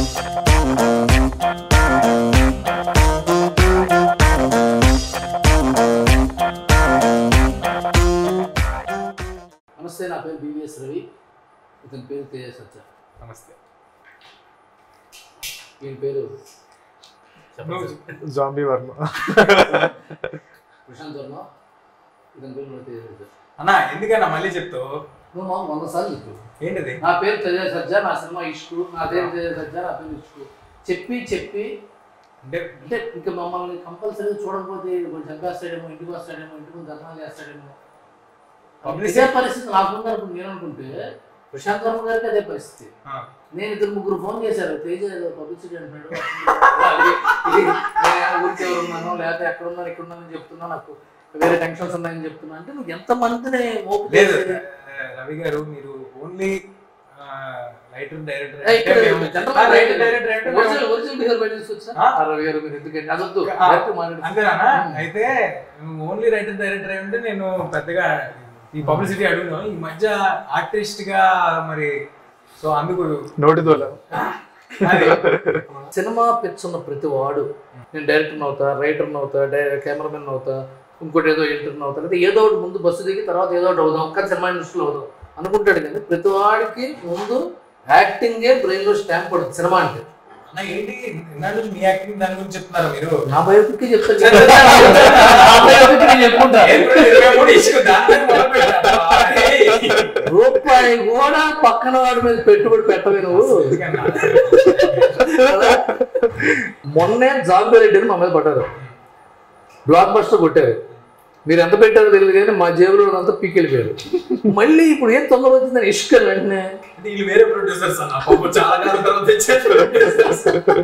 నమస్తే నా పేరు బీవీఎస్ రవి ఇతని పేరు తేజ సత్య నమస్తే ఈయన పేరు జాంబీ వర్మ ప్రశాంత్ వర్మ ఇతని పేరు కూడా తేజ సత్య అన్న ఎందుకన్నా మళ్ళీ చెప్తావు నువ్వు మా వంద సార్లు చెప్పు ఏంటిది నా పేరు తేజ సజ్జ నా సినిమా ఇష్కు నా పేరు తేజ సజ్జ నా పేరు ఇష్కు చెప్పి చెప్పి అంటే అంటే ఇంకా మమ్మల్ని కంపల్సరీ చూడకపోతే కొంచెం చంపేస్తాడేమో ఇంటికి వస్తాడేమో ఇంటికి ముందు ధర్నాలు చేస్తాడేమో Publicity- ఇదే పరిస్థితి నాకుంది అనుకుంటే నేను అనుకుంటే ప్రశాంత్ వర్మ గారికి అదే పరిస్థితి ఆ, నేను ఇద్దరు ముగ్గురు ఫోన్ చేశారు తేజ ఏదో పబ్లిసిటీ అంటున్నాడు ఇది- ఇది నేను ఊరికి ఎవరు ఉన్నాను లేకపోతే ఎక్కడ ఉన్నాను ఇక్కడ ఉన్నాను చెప్తున్నా నాకు వేరే టెన్షన్స్ ఉన్నాయని చెప్తున్నా అంటే నువ్వు ఎంత మందిని మోపు లేదు చేసి- ఆ, రవి గారు మీరు ఓన్లీ రైటర్ డైరెక్టర్ ఏ, ఇక్కడ జనరల్ రైటర్ డైరెక్టర్ అంటే ఒరిజినల్ ఒరిజినల్ బిహేవియర్ బయట తీసుకొచ్చా ఆ? ఆ రవి గారు మీరు ఎందుకంటే అదొద్దు ఆ, డైరెక్ట్ మాట్లాడు అంతేనా అయితే ఓన్లీ రైటర్ డైరెక్టర్ అయి ఉంటే నేను పెద్దగా ఈ పబ్లిసిటీ అడుగును ఈ మధ్య ఆర్టిస్ట్ గా మరి సో అందుకు నోటి దోల మరి సినిమా పిచ్ ఉన్న ప్రతి వాడు నేను డైరెక్టర్ అవుతా రైటర్ అవుతా డై కెమెరామెన్ అవుతా ఇంకోటి ఏదో ఎడిటర్ అవుతా లేదా ఏదో ఒకటి ముందు బస్సు దిగి తర్వాత ఏదో ఒకటి అవుదాం కానీ సినిమా ఇండస్ట్రీలో అవుదాం అనుకుంటాడు కానీ ప్రతి వాడికి ముందు యాక్టింగే బ్రెయిన్ లో స్టాంప్ పడుతుంది సినిమా అంటే అన్న ఏంటి ఇన్నాళ్ళు మీ యాక్టింగ్ దాని గురించి చెప్తున్నారు మీరు నా బయోపిక్ చెప్తాను నా బయోపిక్ నేను చెప్పుకుంటా ఏప్రిల్ ఇరవై మూడు ఇష్యూ దాని మీద మొదలు పెట్టారు. రూపాయి కూడా పక్కన వాడి మీద పెట్టుబడి పెట్టవే నువ్వు ఎందుకన్నా? కదా? మొన్నే జాంబీ రెడ్డి అని మా మీద పడ్డారు బ్లాక్ బస్టర్ కొట్టారు మీరు ఎంత పెట్టారో తెలియదు కానీ మా జేబులో అంతా పీకెళ్ళిపోయారు మళ్ళీ ఇప్పుడు ఏం తొందర వచ్చిందని ఇష్క వెంటనే అంటే వీళ్ళు వేరే ప్రొడ్యూసర్స్ అన్న పాపం చాలా కాలం తర్వాత తెచ్చారు ప్రొడ్యూసర్స్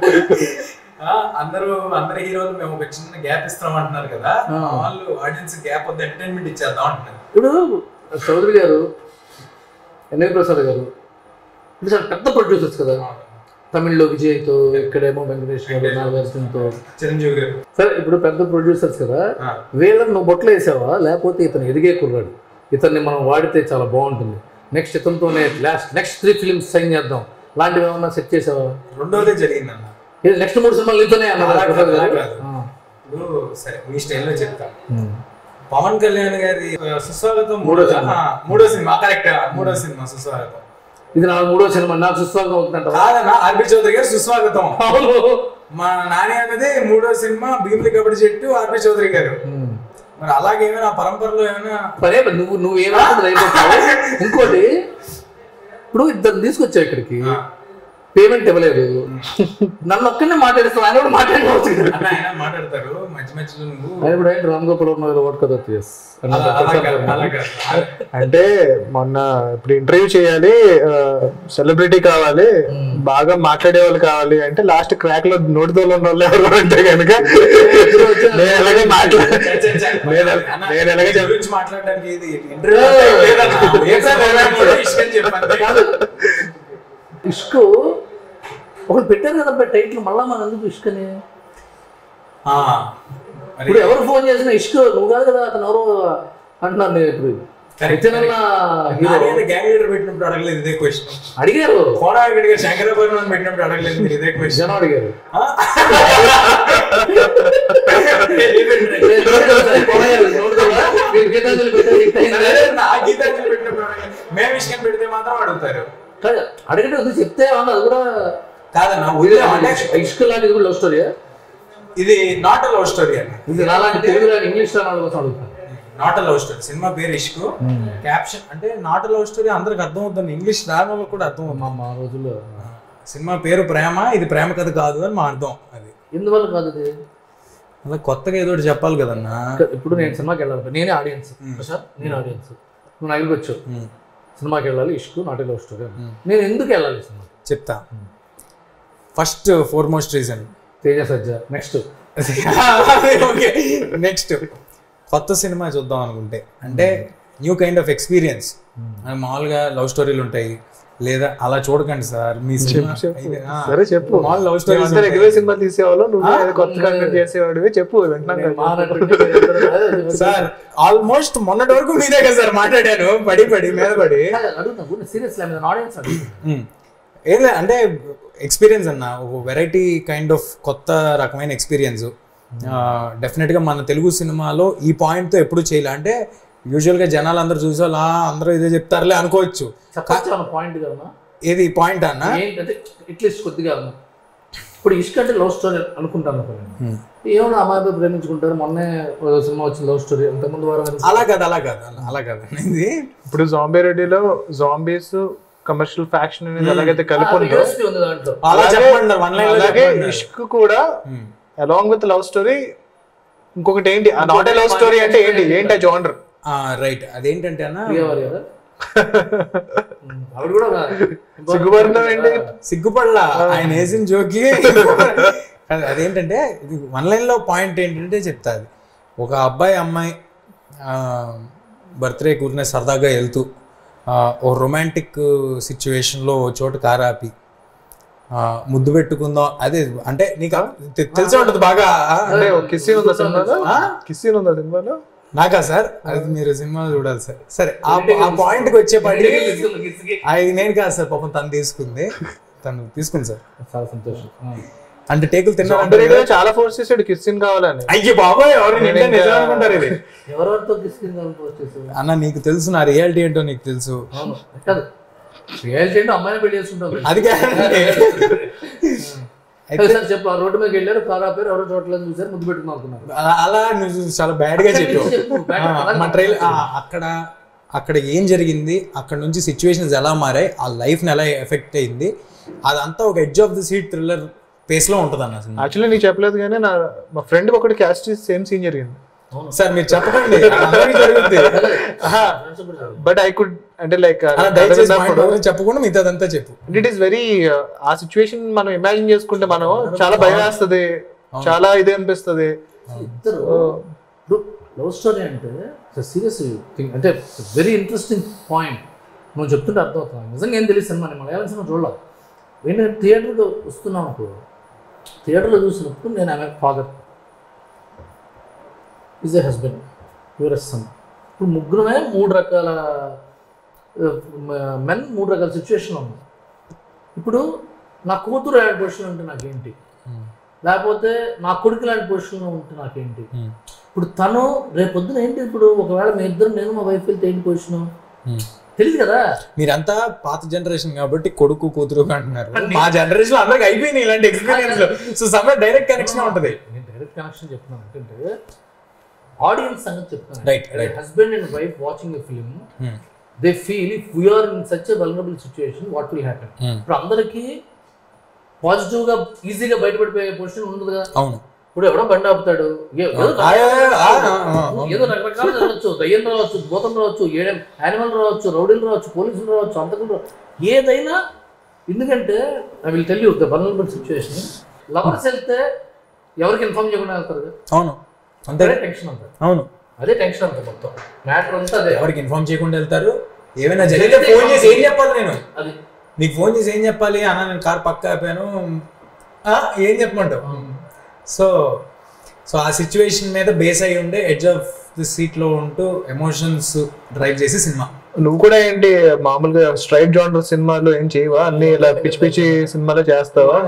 అందరూ అందరి హీరోలు మేము ఒక చిన్న గ్యాప్ ఇస్తాం అంటున్నారు కదా ఆ. వాళ్ళు ఆడియన్స్ గ్యాప్ వద్ద ఎంటర్టైన్మెంట్ ఇచ్చేద్దాం అంటున్నారు ఇప్పుడు చౌదరి గారు ఎన్ఏ ప్రసాద్ గారు ఇప్పుడు చాలా పెద్ద ప్రొడ్యూసర్స్ కదా తమిళ్లో విజయ్తో ఇక్కడేమో వెంకటేష్ గారు నాగార్జునతో చిరంజీవి గారు సరే ఇప్పుడు పెద్ద ప్రొడ్యూసర్స్ కదా ఆ. వీళ్ళని నువ్వు బొట్లు వేసావా లేకపోతే ఇతను ఎదిగే కుర్రాడు ఇతన్ని మనం వాడితే చాలా బాగుంటుంది నెక్స్ట్ ఇతనితోనే last next three films sign చేద్దాం లాంటివి ఏమన్నా సెట్ చేసావా రెండోదే జరిగింది అన్న ఇది నెక్స్ట్ మూడు సినిమాలు నీతోనే అన్నారు అలా కాదు, ప్రసాద్ అలా గారు. కాదు. ఆ. ఇప్పుడు సరే మీ స్టైల్లో చెప్తా ఉమ్. పవన్ కళ్యాణ్ గారి ఆ, సుస్వాగతం మూడో సినిమా. ఆ, మూడో సినిమా కరెక్ట్ మూడో సినిమా సుస్వాగతం ఇది నా మూడో సినిమా నాకు సుస్వాగం అవుతుందంట కాదన్న ఆర్బి చౌదరి గారు సుస్వాగతం మా నాని అనేది మూడో సినిమా భీమిలి కబడ్డీ చెట్టు ఆర్పి చౌదరి గారు మరి అలాగే ఏమైనా ఆ పరంపరలో ఏమైనా పరే నువ్వు నువ్వు ఏమనుకుంటుంది అయిపోతావు ఇంకోటి ఇప్పుడు ఇద్దరు తీసుకొచ్చావు ఇక్కడికి ఆ, పేమెంట్ ఇవ్వలేదు నన్ను ఒక్కనే మాట్లాడిస్తావు ఆయన కూడా మాట్లాడుకోవచ్చు కదా. అన్న ఆయన మాట్లాడతారు మధ్య మధ్యలో నువ్వు ఆయన ఇప్పుడు ఏంటి రామ్ గోపాల్ వర్మ గారు ఓట్ కదా ఎస్ అలా అలా కాదు, అలా కాదు. అంటే మొన్న ఇప్పుడు ఇంటర్వ్యూ చేయాలి సెలబ్రిటీ కావాలి బాగా మాట్లాడే వాళ్ళు కావాలి అంటే లాస్ట్ క్రాక్ లో నోటి దోలు ఉన్న వాళ్ళు ఎవరు అంటే కనుక నేను ఎలాగే మాట్లా చ, చ, చ. నేను అన్న, నేను ఎలాగే దీని చెప్ గురించి మాట్లాడడానికి ఇది ఇంటర్వ్యూ లేదన్న. ఏం సార్ ఇరవై మూడు ఇష్టం చెప్పండి కాదు ఇష్కు ఒకటి పెట్టారు కదా టైటిల్ మళ్ళా మన ఎందుకు ఇష్కని ఆ, మరి ఇప్పుడు ఎవరు ఫోన్ చేసినా ఇష్క్ నువ్వు కాదు కదా అతను ఎవరు అంటున్నాను నేను ఇప్పుడు Correct, Nithyananda hero Nani gang leader పెట్టినప్పుడు అడగలేదు ఇదే క్వశ్చన్ అడిగారు కోడాగడి గారు శంకరాభరణం పెట్టినప్పుడు అడగలేదు మీరు ఇదే క్వశ్చన్ జనం అడిగారు మీరు గీతాంజలి పెట్టారు, హిట్ అయింది. ఆ గీతాంజలి పెట్టినప్పుడు అడగలేదు. మేము విషయం పెడితే మాత్రం అడుగుతారు కాదు, అడిగితే ఎందుకు చెప్తే అన్న అది కూడా కాదన్న వదిలే అంటే ఇష్క్ లాంటిది కూడా లవ్ స్టోరీ ఇది నాట్ అ లవ్ స్టోరీ అన్న ఇది నాలాంటి తెలుగు లాంటి ఇంగ్లీష్ లో వాళ్ళ కోసం అడుగుతాను నాట్ అ లవ్ స్టోరీ సినిమా పేరు ఇష్కు క్యాప్షన్ అంటే నాట్ అ లవ్ స్టోరీ అందరికి అర్థం అవుతుంది ఇంగ్లీష్ రాని వాళ్ళకి కూడా అర్థం అవుతుంది మా మా రోజుల్లో సినిమా పేరు ప్రేమ ఇది ప్రేమ కథ కాదు అని మా అర్థం అది ఎందువల్ల కాదు ఇది అలా కొత్తగా ఏదో ఒకటి చెప్పాలి కదన్నా ఇప్పుడు నేను సినిమాకి వెళ్ళాలి నేనే ఆడియన్స్ సార్ నేను ఆడియన్స్ నువ్వు నగిలికి వచ్చావు ఉమ్, సినిమాకి వెళ్ళాలి ఇష్కు నాట్ లవ్ స్టోరీ నేను ఎందుకు వెళ్ళాలి సినిమా చెప్తా first foremost reason Teja Sajja next okay next కొత్త సినిమా చూద్దాం అనుకుంటే అంటే న్యూ కైండ్ ఆఫ్ ఎక్స్పీరియన్స్ మామూలుగా లవ్ స్టోరీలు ఉంటాయి లేదా అలా చూడకండి సార్ మీ సినిమా ఇది, ఆ, సరే చెప్పు మామూలు లవ్ స్టోరీస్ మేమంతా రెగ్యులర్ సినిమా తీసేవాళ్ళు నువ్వు ఏదో కొత్త కంటెంట్ చేసేవాడివి చెప్పు వింటున్నాను మా కదా. నటుడికి సార్ ఆల్మోస్ట్ మొన్నటి వరకు మీదే కదా సార్ మాట్లాడాను పడి పడి మీద పడి అడుగుతా సీరియస్ ఆడియన్స్ అడుగుతా ఉమ్. ఏం లే అంటే ఎక్స్పీరియన్స్ అన్న ఒక వెరైటీ కైండ్ ఆఫ్ కొత్త రకమైన ఎక్స్పీరియన్స్ డెఫినెట్గా మన తెలుగు సినిమాలో ఈ పాయింట్తో ఎప్పుడు చేయలే అంటే యూజువల్గా జనాలు అందరూ చూసేవాళ్ళు "ఆ, అందరూ ఇదే చెప్తారులే అనుకోవచ్చు చెప్పచ్చు అన్న పాయింట్ కదా ఏది పాయింట్ అన్న ఏంటంటే అట్లీస్ట్ కొద్దిగా అన్న ఇప్పుడు ఇష్క అంటే లవ్ స్టోరీ అనుకుంటాను అనుకోండి ఏమన్నా అమ్మాయి ప్రేమించుకుంటారు మొన్నే ఓ సినిమా వచ్చింది లవ్ స్టోరీ అంతకుముందు వారం అలా కాదు అలా కాదు అలా- అలా కాదు ఇది ఇప్పుడు జాంబీ రెడ్డిలో జాంబీస్ కమర్షియల్ ఫ్యాక్షన్ అనేది ఎలాగైతే కలిపి ఉందో USP ఉంది దాంట్లో అలా చెప్పండి వన్ లైన్ అలాగే ఇష్క్ కూడా అలాంగ్ విత్ లవ్ స్టోరీ ఇంకొకటి ఏంటి ఆ నాట్ లవ్ స్టోరీ అంటే ఏంటి ఏంటి ఆ జోనర్ రైట్ అదేంటంటే అన్న ప్రియవారి కదా ఉమ్, ఆవిడ కూడా ఒక- సిగ్గుపడుతున్నావు ఏంటి సిగ్గుపడలా ఆయన వేసిన జోకి కాదు, అదేంటంటే ఇది వన్ లైన్లో పాయింట్ ఏంటంటే చెప్తా అది ఒక అబ్బాయి అమ్మాయి బర్త్డే కూరిన సరదాగా వెళ్తూ ఆ, ఓ రొమాంటిక్ సిచ్యువేషన్లో ఓ చోట కారాపి ఆ, ముద్దు పెట్టుకుందాం అదే అంటే నీకు తె- తెలిసే ఉంటుంది బాగా ఆ? అంటే కిస్సీ ఉందా సినిమాలో కిస్సీ ఉందా సినిమాలో నాకా సార్ అది మీరు సినిమా చూడాలి సార్ సరే ఆ ఆ పాయింట్కి వచ్చేపాటికి కిసులు, కిసుకి. అది నేను కాదు సార్ పాపం తను తీసుకుంది తను తీసుకుంది సార్ చాలా సంతోషం ఆ. అంటే టేకులు జాంబీ తిన్నారంటే రెడ్డిలో చాలా ఫోర్స్ చేసాడు కిస్సీన్ కావాలని అయ్యో బాబాయ్ ఎవరు నిజం నిజం అనుకుంటారు ఇది ఎవరెవరితో కిసుకింది వచ్చేసి అన్న నీకు తెలుసు నా రియాలిటీ ఏంటో నీకు తెలుసు అవును కాదు రియాలిటీ అంటే అమ్మాయిని పెళ్లి చేసుకుంటాం అది కాదండి. అయితే సార్ చెప్పు ఆ రోడ్డు మీద వెళ్ళారు కార్ ఆపారు ఎవరో చోట్ల చూసారు ముద్దు పెట్టుకుని అనుకున్నారు అలా- అలా నువ్వు చాలా బ్యాడ్ గా చెప్పావు చెప్పు, bad గా ఆ, అలాగే మా ట్రైల్ అక్కడ అక్కడ ఏం జరిగింది అక్కడ నుంచి సిచ్యువేషన్స్ ఎలా మారాయి ఆ లైఫ్ ని ఎలా ఎఫెక్ట్ అయింది అదంతా ఒక edge of the seat thriller pace లో ఉంటుంది అన్న సినిమా యాక్చువల్లీ నీకు చెప్పలేదు కానీ నా మా ఫ్రెండ్ ఒకటి క్యాస్ట్ సేమ్ సీన్ జరిగింది సార్ మీరు చెప్పకండి అది అందరికీ జరుగుతుంది Friends కూడా చాలు. బట్ ఐ కుడ్ అంటే లైక్ అలా దయచేసి మా ఇంట్లో గురించి చెప్పకుండా మిగతాదంతా చెప్పు ఇట్ ఈస్ వెరీ ఆ సిచ్యువేషన్ మనం ఇమాజిన్ చేసుకుంటే మనం చాలా భయం వేస్తుంది చాలా ఇది అనిపిస్తుంది ఇద్దరు ఇప్పుడు లవ్ స్టోరీ అంటే సీరియస్ థింగ్ అంటే వెరీ ఇంట్రెస్టింగ్ పాయింట్ నువ్వు చెప్తుంటే అర్థమవుతుంది నిజంగా ఏం తెలియదు సినిమా నేను మలయాళం సినిమా చూడాలి ఏంటంటే థియేటర్లో వస్తున్నాం అనుకో థియేటర్లో చూసినప్పుడు నేను ఆమె father is a husband your son ఇప్పుడు ముగ్గురమే మూడు రకాల మెన్ మూడు రకాల సిచ్యువేషన్ ఉన్నాయి ఇప్పుడు నా కూతురు అలాంటి పొజిషన్ ఉంటే నాకేంటి లేకపోతే నా కొడుకు లాంటి పొజిషన్లో ఉంటే నాకేంటి ఇప్పుడు తను రేపొద్దున ఏంటి ఇప్పుడు ఒకవేళ మీ ఇద్దరు నేను మా వైఫ్ వెళ్తే ఏంటి పొజిషన్ తెలియదు కదా మీరంతా పాత జనరేషన్ కాబట్టి కొడుకు కూతురు అంటున్నారు మా జనరేషన్ అందరికి అయిపోయినాయి ఇలాంటి experience so some direct connection ఉంటది నేను డైరెక్ట్ కనెక్షన్ చెప్తున్నాను అంటే ఆడియన్స్ సంగతి చెప్తాను Right, right. Husband and wife watching a film they feel if we're in such a vulnerable situation what will happen Hmm. ఇప్పుడు అందరికీ పాజిటివ్గా ఈజీగా బయటపడిపోయే పొజిషన్ ఉండదు కదా అవును ఇప్పుడు ఎవడో బండి ఆపుతాడు ఏ- ఏదో ఆ, ఆ, ఆ, ఆ, ఆ. ఏదో రకరకాలు జరగచ్చు దయ్యం రావచ్చు భూతం రావచ్చు ఏడెం యానిమల్ రావచ్చు రౌడీలు రావచ్చు పోలీసులు రావచ్చు అంతకులు రావచ్చు ఏదైనా ఎందుకంటే I will tell you the vulnerable situation lovers వెళ్తే ఎవరికి ఇన్ఫార్మ్ చేయకుండా వెళ్తారు కదా అవును అంతే అదే టెన్షన్ అంటారు అవును అదే టెన్షన్ అంటారు మొత్తం మ్యాటర్ అంతా అదే ఎవరికి ఇన్ఫార్మ్ చేయకుండా వెళ్తారు ఏమైనా జరిగితే ఫోన్ చేసి ఏం చెప్పాలి నేను అది నీకు ఫోన్ చేసి ఏం చెప్పాలి అన్న నేను కార్ పక్క ఆపాను ఆ, ఏం చెప్పమంటావు సో సో ఆ సిచ్యువేషన్ మీద బేస్ అయి ఉండే ఎడ్జ్ ఆఫ్ ది సీట్ లో ఉంటూ ఎమోషన్స్ డ్రైవ్ చేసి సినిమా నువ్వు కూడా ఏంటి మామూలుగా స్ట్రైట్ జానర్ సినిమాలు ఏం చేయవా అన్ని ఇలా పిచ్చి పిచ్చి సినిమాలు చేస్తావా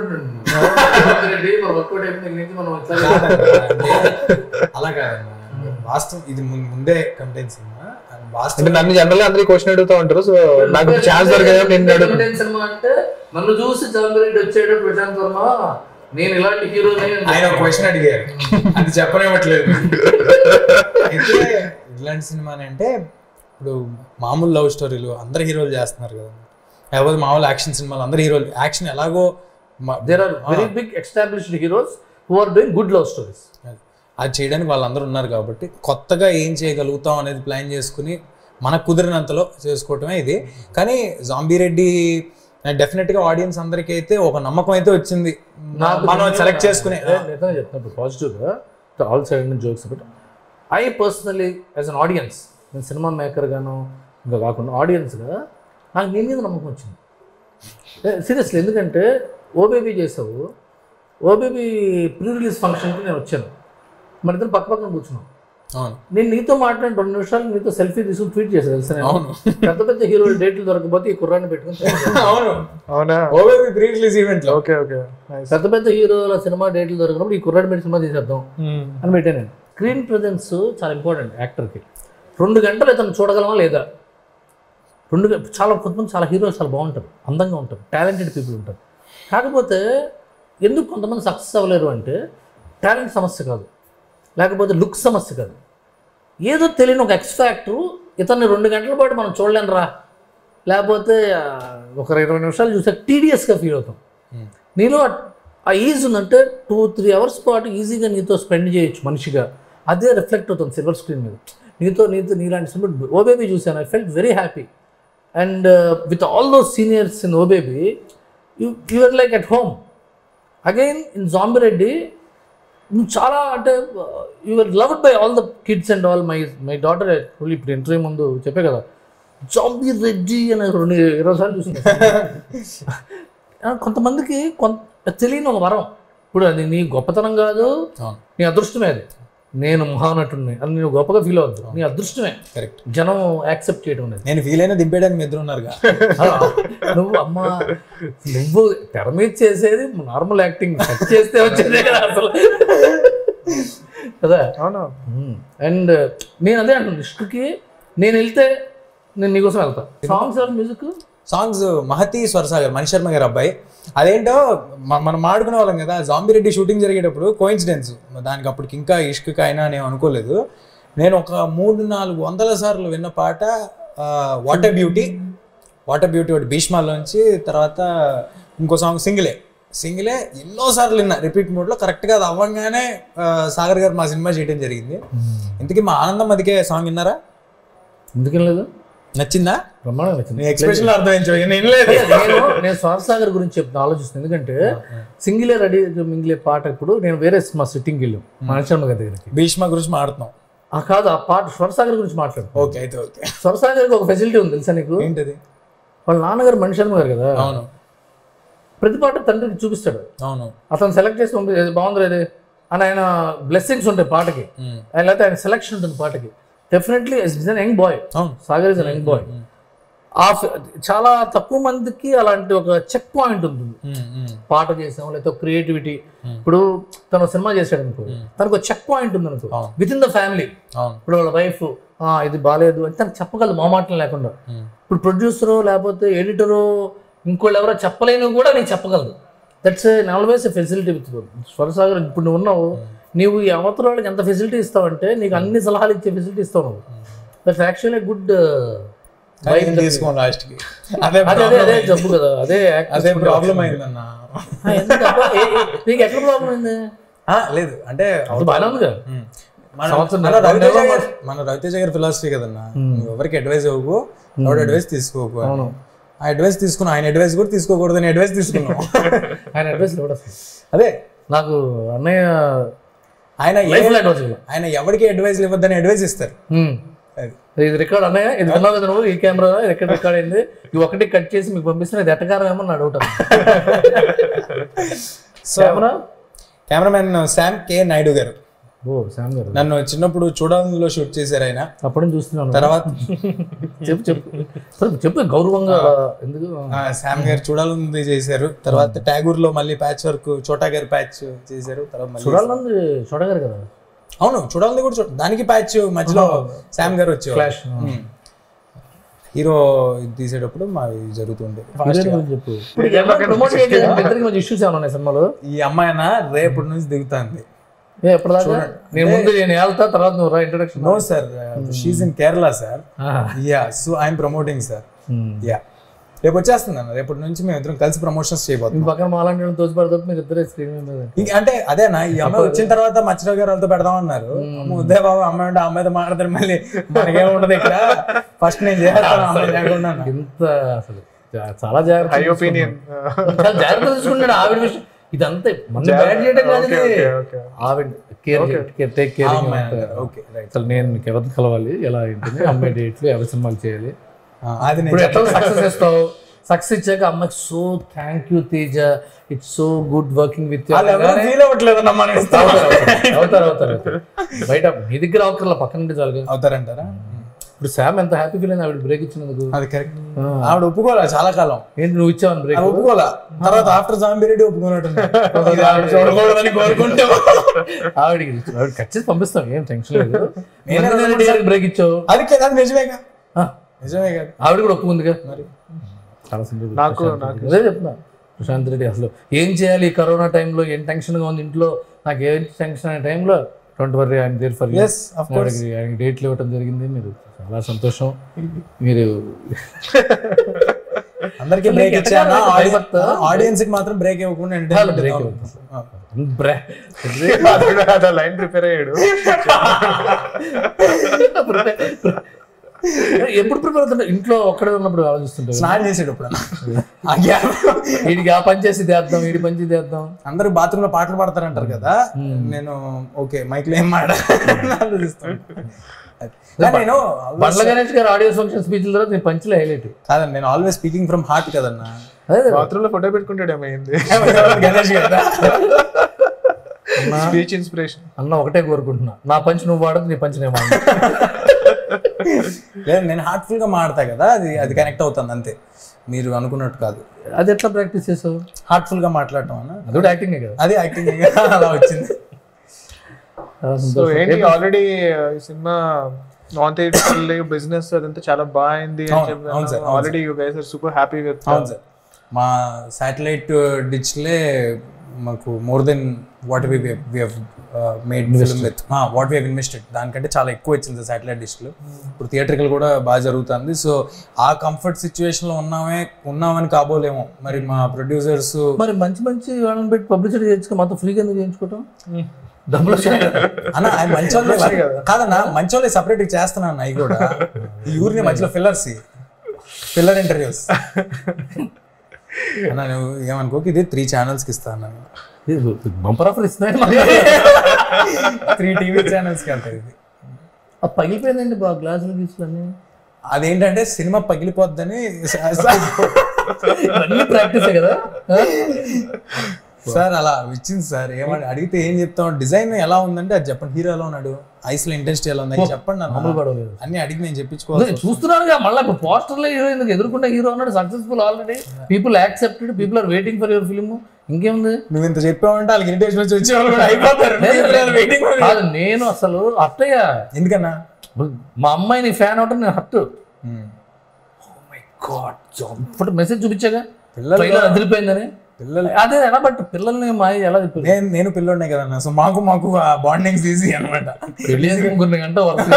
వర్కౌట్ అయిపోయిన దగ్గర నుంచి మనం ఒకసారి అలా కాదన్న వాస్తవం ఇది ముం- ముందే కంటెంట్ సినిమా And అంటే వాస్తవం నన్ను జనరల్ అందరూ క్వశ్చన్ అడుగుతూ ఉంటారు సో నాకు ఛాన్స్ దొరకదా నేను అడుగు ఇండియన్ సినిమా అంటే నన్ను చూసి చంద్రెడ్డి వచ్చాడు ప్రశాంత్ వర్మ నేను ఇలాంటి హీరో ఆయన ఒక క్వశ్చన్ అడిగారు అది చెప్పనివ్వట్లేదు అయితే ఇలాంటి సినిమా అంటే ఇప్పుడు మామూలు లవ్ స్టోరీలు అందరు హీరోలు చేస్తున్నారు కదా లేకపోతే మామూలు యాక్షన్ సినిమాలు అందరు హీరోలు యాక్షన్ ఎలాగో మ- there are very big established heroes who are doing good love stories అది చేయడానికి వాళ్ళందరూ ఉన్నారు కాబట్టి కొత్తగా ఏం చేయగలుగుతాం అనేది ప్లాన్ చేసుకుని మనకు కుదిరినంతలో చేసుకోవటమే ఇది కానీ జాంబీ రెడ్డి డెఫినెట్గా ఆడియన్స్ అందరికీ అయితే ఒక నమ్మకం అయితే వచ్చింది మనం సెలెక్ట్ చేసుకునే నిజంగా చెప్తున్నప్పుడు పాజిటివ్గా all side jokes but I personally as an audience నేను సినిమా మేకర్ గాను ఇంకా కాకుండా ఆడియన్స్గా నాకు నీ మీద నమ్మకం వచ్చింది సీరియస్లీ ఎందుకంటే ఓబేబీ చేసావు ఓబేబీ ప్రీ రిలీజ్ ఫంక్షన్కి నేను వచ్చాను మన ఇద్దరు పక్క పక్కన కూర్చున్నాం అవును నేను నీతో మాట్లాడిన రెండు నిమిషాలు నీతో సెల్ఫీ తీసుకుని ట్వీట్ చేశాను తెలుసా నేను? అవును. పెద్ద పెద్ద హీరోలు డేట్లు దొరకపోతే ఈ కుర్రాన్ని పెట్టుకుని అవును అవునా ఓవేబీ ప్రీ రిలీజ్ ఈవెంట్ లో ఓకే ఓకే నైస్ పెద్ద పెద్ద హీరోల సినిమా డేట్లు దొరికినప్పుడు ఈ కుర్రాడి పెట్టి సినిమా తీసేద్దాం అని పెట్టాను నేను స్క్రీన్ ప్రజెన్స్ చాలా ఇంపార్టెంట్ యాక్టర్కి రెండు గంటలు ఇతను చూడగలమా లేదా రెండు గ- చాలా కొంతమంది చాలా హీరోలు చాలా బాగుంటారు అందంగా ఉంటారు టాలెంటెడ్ పీపుల్ ఉంటారు కాకపోతే ఎందుకు కొంతమంది సక్సెస్ అవ్వలేరు అంటే టాలెంట్ సమస్య కాదు లేకపోతే లుక్ సమస్య కాదు ఏదో తెలియని ఒక ఎక్స్ ఫ్యాక్టర్ ఇతన్ని రెండు గంటల పాటు మనం చూడలేను రా లేకపోతే ఆ, ఒక ఇరవై నిమిషాలు చూసే టీడీఎస్గా ఫీల్ అవుతాం నీలో ఆ- ఆ ఈజ్ ఉందంటే టూ త్రీ అవర్స్ పాటు ఈజీగా నీతో స్పెండ్ చేయొచ్చు మనిషిగా అదే రిఫ్లెక్ట్ అవుతుంది సిల్వర్ స్క్రీన్ మీద నీతో నీతో నీలాంటి సినిమా ఓ బేబీ చూశాను I felt very happy and with all those seniors in oh baby you you're like at home again in Zombie Reddy నువ్వు చాలా అంటే your loved by all the kids and all my my daughter ఇప్పుడు interview ముందు చెప్పే కదా zombie Reddy అని రెండు ఇరవై సార్లు చూసింది ఆ, కొంతమందికి కొంత తెలియని ఒక వరం ఇప్పుడు అది నీ గొప్పతనం కాదు అవును నీ అదృష్టమే అది నేను మహానటుడిని అని నువ్వు గొప్పగా ఫీల్ అవ్వద్దు నీ అదృష్టమే కరెక్ట్ జనం యాక్సెప్ట్ చేయడం అనేది నేను ఫీల్ అయినా దింపేయడానికి మీ ఇద్దరు ఉన్నారుగా నువ్వు అమ్మ నువ్వు తెర మీద చేసేది నార్మల్ యాక్టింగ్ చేస్తే వచ్చేదే కదా అసలు కదా అవునా అండ్ నేను అదే అంటున్నాను ఇష్టకి నేను వెళ్తే నేను నీకోసం వెళ్తా songs are music songs Mahathi Swarasagar Mani Sharma గారి అబ్బాయి అదేంటో మ- మనం ఆడుకునే వాళ్ళం కదా జాంబిరెడ్డి షూటింగ్ జరిగేటప్పుడు కోయిన్సిడెన్స్ దానికి అప్పటికి ఇంకా ఇష్క్ అయినా నేను అనుకోలేదు నేను ఒక మూడు నాలుగు వందల సార్లు విన్న పాట వాటర్ బ్యూటీ వాటర్ బ్యూటీ ఒకటి భీష్మాలోంచి తర్వాత ఇంకో సాంగ్ సింగిలే సింగిలే ఎన్నోసార్లు విన్నా రిపీట్ మోడ్లో కరెక్ట్గా అది అవ్వగానే ఆ, సాగర్ గారు మా సినిమా చేయడం జరిగింది ఇంతకీ మా ఆనందం అదికే సాంగ్ విన్నారా ఎందుకేం లేదు నచ్చిందా బ్రహ్మాండంగా నచ్చింది నీ ఎక్స్ప్రెషన్ అర్థమైంచు నేను వినలేదు నేను నేను స్వరసాగర్ గురించి చెప్తున్నా ఆలోచిస్తున్నాను ఎందుకంటే సింగిలే రెడీ మింగిలే పాట ఇప్పుడు నేను వేరే మా సిట్టింగ్కి వెళ్ళాం మణిశర్మ గారి దగ్గరికి భీష్మ గురించి మాడుతున్నాం ఆ కాదు ఆ పాట స్వరసాగర్ గురించి మాట్లాడు ఓకే అయితే ఓకే స్వరసాగర్కి ఒక ఫెసిలిటీ ఉంది తెలుసా నీకు ఏంటది వాళ్ళ నాన్నగారు మణిశర్మ గారు కదా అవును ప్రతి పాట తండ్రికి చూపిస్తాడు అవును అతను సెలెక్ట్ చేసి పంపి "ఇది బాగుంది ఇది అని ఆయన బ్లెస్సింగ్స్ ఉంటాయి పాటకి మ్మ్. ఆయన లేకపోతే ఆయన సెలెక్షన్ ఉంటుంది పాటకి definitely is an young boy అవును Sagar is an young boy ఆ ఫ- చాలా తక్కువ మందికి అలాంటి ఒక చెక్ పాయింట్ ఉంటుంది మ్మ్, మ్మ్. పాట చేసాం లేకపోతే క్రియేటివిటీ ఇప్పుడు తను సినిమా చేశాడు అనుకో తనకు ఒక చెక్ పాయింట్ ఉంది అనుకో అవును. విత్ ఇన్ ద ఫ్యామిలీ అవును ఇప్పుడు వాళ్ళ వైఫ్ ఇది బాగాలేదు అని తనకు చెప్పగలదు మొహమాటం లేకుండా మ్మ్. ఇప్పుడు ప్రొడ్యూసరు లేకపోతే ఎడిటరు ఇంకోళ్ళు ఎవరో చెప్పలేని కూడా నేను చెప్పగలదు that's always a facility with Swarasagar ఇప్పుడు నువ్వు ఉన్నావు నీవు ఈ అవతల వాళ్ళకి ఎంత ఫెసిలిటీ ఇస్తావంటే నీకు అన్ని సలహాలు ఇచ్చే ఫెసిలిటీ ఇస్తావు నువ్వు దట్స్ యాక్చువల్లీ గుడ్ కానీ నేను తీసుకోను లాస్ట్ కి అదే అదే అదే అదే జబ్బు కదా అదే act అదే ప్రాబ్లం అయిందన్న ఆ, ఎందుకబ్బా? ఏ- ఏ- నీకు ఎక్కడ ప్రాబ్లం అయింది ఆ, లేదు అంటే అది బాగానే ఉందిగా మ్మ్. మన సంవత్సరం మన నెల- రవితేజ నెల గారి- మన రవితేజ గారి ఫిలాసఫీ కదన్నా నువ్వు ఎవరికి అడ్వైస్ ఇవ్వకు ఎవడు అడ్వైస్ తీసుకోకు అని. అవును. ఆ అడ్వైస్ తీసుకున్నా ఆయన అడ్వైస్ కూడా తీసుకోకూడదు అని అడ్వైస్ తీసుకున్నావు ఆయన అడ్వైస్ ఇవ్వడు అసలు అదే నాకు అన్నయ్య ఆయన ఏ- లైఫ్ అడ్వైస్ ఇవ్వాలి ఆయన ఎవరికి అడ్వైస్ ఇవ్వద్దని అడ్వైస్ ఇస్తారు అది ఇది రికార్డ్ అన్నయ్య ఇది విన్నావు కదా నువ్వు ఈ కెమెరా ఇది ఎక్కడ రికార్డ్ అయింది ఇది ఒకటి కట్ చేసి మీకు పంపిస్తే ఇది ఎట్టకారం ఏమో నా doubt camera cameraman Sham K Naidu గారు ఓ శామ్ గారు నన్ను చిన్నప్పుడు చూడంలో షూట్ చేశారు ఆయన అప్పటి నుంచి చూస్తున్నాను తర్వాత చెప్పు చెప్పు సరే, చెప్పు గౌరవంగా ఎందుకు ఆ, శామ్ గారు చూడాలని చేశారు తర్వాత ట్యాగూర్ లో మళ్ళీ ప్యాచ్ వర్క్ చోటా గారి ప్యాచ్ చేశారు తర్వాత మళ్ళీ చూడాలని చూడగారు కదా అవును చూడాలని కూడా చూ- దానికి ప్యాచ్ మధ్యలో శామ్ గారు వచ్చేవారు ఫ్లాష్ హీరో ఇది తీసేటప్పుడు మా జరుగుతుండే చెప్పు ఇప్పుడు ప్రమోట్ ఇద్దరికి మంచి ఇష్యూస్ ఏమైనా ఉన్నాయి సినిమాలో ఈ అమ్మాయిన రేపటి నుంచి దిగుతుంది ఏ ఎప్పటిదాకా నేను ముందు నేను వెళ్తా తర్వాత నువ్వు రా introduction no sir she's in Kerala sir yeah so I'm promoting sir yeah రేపు వచ్చేస్తుంది అన్న రేపటి నుంచి మేము ఇద్దరం కలిసి ప్రమోషన్స్ చేయబోతున్నాం పక్కన మాలాంటి వాళ్ళని తోచిపడతారు మీరు ఇద్దరే స్క్రీన్ మీద ఇంక అంటే అదేనా ఈ అమ్మాయి వచ్చిన తర్వాత మచ్చరావు గారు వాళ్ళతో పెడదాం అన్నారు ఉదయ బాబు అమ్మాయి ఉంటే ఆ అమ్మాయితో మాట్లాడతారు మళ్ళీ మనకేం ఉండదు ఇక్కడ ఫస్ట్ నేను చేస్తాను అమ్మాయి లేకుండా అన్నా. ఇంత అసలు చా- చాలా జాగ్రత్త హై ఒపీనియన్ చాలా జాగ్రత్త తీసుకుంటాడు ఆవిడ విషయం ఇదంతా మన బ్యాడ్ చేయడం కాదు ఇది. ఓకే ఓకే ఆవిడ కేర్ కేర్ టేక్ కేర్ ఆ అమ్మాయి అన్నారు. ఓకే రైట్ అసలు నేను మీకు ఎవరిని కలవాలి ఎలా ఏంటని అమ్మాయి డేట్లు ఎవరి సినిమాలు చేయాలి అది నేను ఇప్పుడు ఎట్లా సక్సెస్ ఇస్తావు సక్సెస్ ఇచ్చాక అమ్మకి so thank you Teja it's so good working with వాళ్ళు ఎవరు ఫీల్ అవ్వట్లేదు మనం ఇస్తాం అవుతారు అవుతారు అవుతారు బయట మీ దగ్గర అవకర్ల పక్కన ఉంటే చాలు కదా. అవుతారంటారా ఇప్పుడు శామ్ ఎంత హ్యాపీ ఫీల్ అయింది ఆవిడ బ్రేక్ ఇచ్చినందుకు అది కరెక్ట్ ఆవిడ ఒప్పుకోలే చాలా కాలం ఏంటి నువ్వు ఇచ్చావని బ్రేక్ ఆవిడ ఒప్పుకోలే తర్వాత ఆఫ్టర్ జాంబిరెడ్డి ఒప్పుకున్నట్టు చూడకూడదని కోరుకుంటే ఆవిడకి ఆవిడ ఖచ్చితంగా పంపిస్తాం ఏం టెన్షన్ లేదు బ్రేక్ ఇచ్చావు అది కదా, అది నిజమేగా ఆ, నిజమే కదా ఆవిడ కూడా ఒప్పుకుందిగా మరి చాలా సింపుల్ నాకు నాకు అదే చెప్తున్నా ప్రశాంత్ రెడ్డి అసలు ఏం చేయాలి ఈ కరోనా టైంలో ఏం టెన్షన్గా ఉంది ఇంట్లో నాకు ఏం టెన్షన్ అనే టైంలో డోంట్ వర్రీ ఆయన there for Yes, of course. ఆయన డేట్లు ఇవ్వడం జరిగింది మీరు చాలా సంతోషం మీరు అందరికి బ్రేక్ నీకు ఇచ్చాను ఎట్లా భయపడతా? ఆడియన్స్ కి మాత్రం బ్రేక్ ఇవ్వకుండా చాలా entertainment break ఇవ్వాలి. బ్రే- లైన్ ప్రిపేర్ అయ్యాడు ఎప్పుడు ప్రిపేర్ అవుతుంటే ఇంట్లో ఒక్కడే ఉన్నప్పుడు ఆలోచిస్తుంటారు స్నానం చేసేటప్పుడు ఆ gap లో వీడికి ఆ పని చేసి చేద్దాం వీడి పని చేసి చేద్దాం అందరూ బాత్రూమ్ లో పాటలు పాడతారంటారు కదా నేను ఓకే మైక్ లో ఏం మాట ఆలోచిస్తాను కానీ నేను బండ్ల గణేష్ గారు ఆడియో ఫంక్షన్ స్పీచ్ల తర్వాత నేను పంచులు హైలైట్ కాదండి నేను ఆల్వేస్ స్పీకింగ్ ఫ్రమ్ హార్ట్ కదన్నా అదే బాత్రూమ్ లో ఫోటో పెట్టుకుంటాడు ఏమైంది గణేష్ కదా స్పీచ్ ఇన్స్పిరేషన్ అన్న ఒకటే కోరుకుంటున్నా నా పంచ్ నువ్వు వాడదు నీ పంచ్ నేను వాడను. లేదు నేను హార్ట్ఫుల్ గా మాడతా కదా అది అది కనెక్ట్ అవుతుంది అంతే మీరు అనుకున్నట్టు కాదు అది ఎట్లా ప్రాక్టీస్ చేసావు హార్ట్ఫుల్ గా మాట్లాడటం అన్న అది కూడా యాక్టింగే కదా అది యాక్టింగ్ అలా వచ్చింది చాలా సో సంతోషం. ఏంటి ఆల్రెడీ ఈ సినిమా నాన్ థియేటర్ బిజినెస్ అదంతా చాలా బాగుంది అని అవును, అవును సార్, చెప్పి అవును already you guys are super happy with అవును సార్ మా శాటిలైట్ డిజిటలే మాకు more than what we made film with what we invested దానికంటే చాలా ఎక్కువ వచ్చింది శాటిలైట్ డిజిటల్ ఇప్పుడు థియేటర్లు కూడా బాగా జరుగుతుంది సో ఆ కంఫర్ట్ సిచ్యువేషన్ లో ఉన్నామే ఉన్నామని కాబోలేము మరి మా ప్రొడ్యూసర్స్ మరి మంచి మంచి వాళ్ళని పెట్టి పబ్లిసిటీ చేయించుకో మొత్తం ఫ్రీగా ఎందుకు చేయించుకోవటం డబ్బులు వచ్చాయి కదా. అన్న ఆయన మంచోళ్ళే కాదన్నా మంచోళ్ళే సపరేట్ చేస్తున్నాను అవి కూడా ఈ ఊరిని మధ్యలో ఫిల్లర్స్ ఫిల్లర్ ఇంటర్వ్యూస్ అన్న నువ్వు ఏమనుకోక ఇది త్రీ ఛానల్స్కి ఇస్తాను నేను ఇది బంపర్ ఆఫర్ ఇస్తున్నాయి మరి త్రీ టీవీ ఛానల్స్కి వెళ్తాయి ఇది ఆ పగిలిపోయిందండి బా గ్లాసులు గీసులు అన్ని అదేంటంటే సినిమా పగిలిపోద్దని ఇవన్నీ ప్రాక్టీసే కదా ఆ? సార్ అలా ఇచ్చింది సార్ ఏమని అడిగితే ఏం చెప్తాం డిజైన్ ఎలా ఉందంటే అది చెప్పండి హీరో ఎలా ఉన్నాడు ఐస్ లో ఇంటెన్సిటీ ఎలా ఉంది అది చెప్పండి మామూలు అన్న పడవలేదు అన్ని అడిగి నేను చెప్పించుకోవాలి నేను చూస్తున్నానుగా మళ్ళీ ఇప్పుడు పోస్టర్లో హీరో ఎందుకు ఎదుర్కొన్న హీరో అన్నాడు successful already people accepted people are waiting for your film ఇంకేముంది నువ్వు ఇంత చెప్పావంటే వాళ్ళకి ఇన్విటేషన్ వచ్చి వచ్చేవాళ్ళు కూడా అయిపోతారు వెయిటింగ్ కాదు నేను అసలు అట్టయ్య ఎందుకన్నా మా అమ్మాయిని ఫ్యాన్ అవటం నేను హట్టు మై గాడ్ ఇప్పుడు మెసేజ్ చూపించాగా పిల్లలు ట్రైలర్ అదిరిపోయిందని పిల్లలు అదే ఎలా బట్ పిల్లల్ని మా ఎలా చెప్పారు నేను నేను పిల్లోడే కదన్నా సో మాకు మాకు ఆ బాండింగ్స్ ఈజీ అనమాట పెళ్లి చేసుకుని గంట వరుస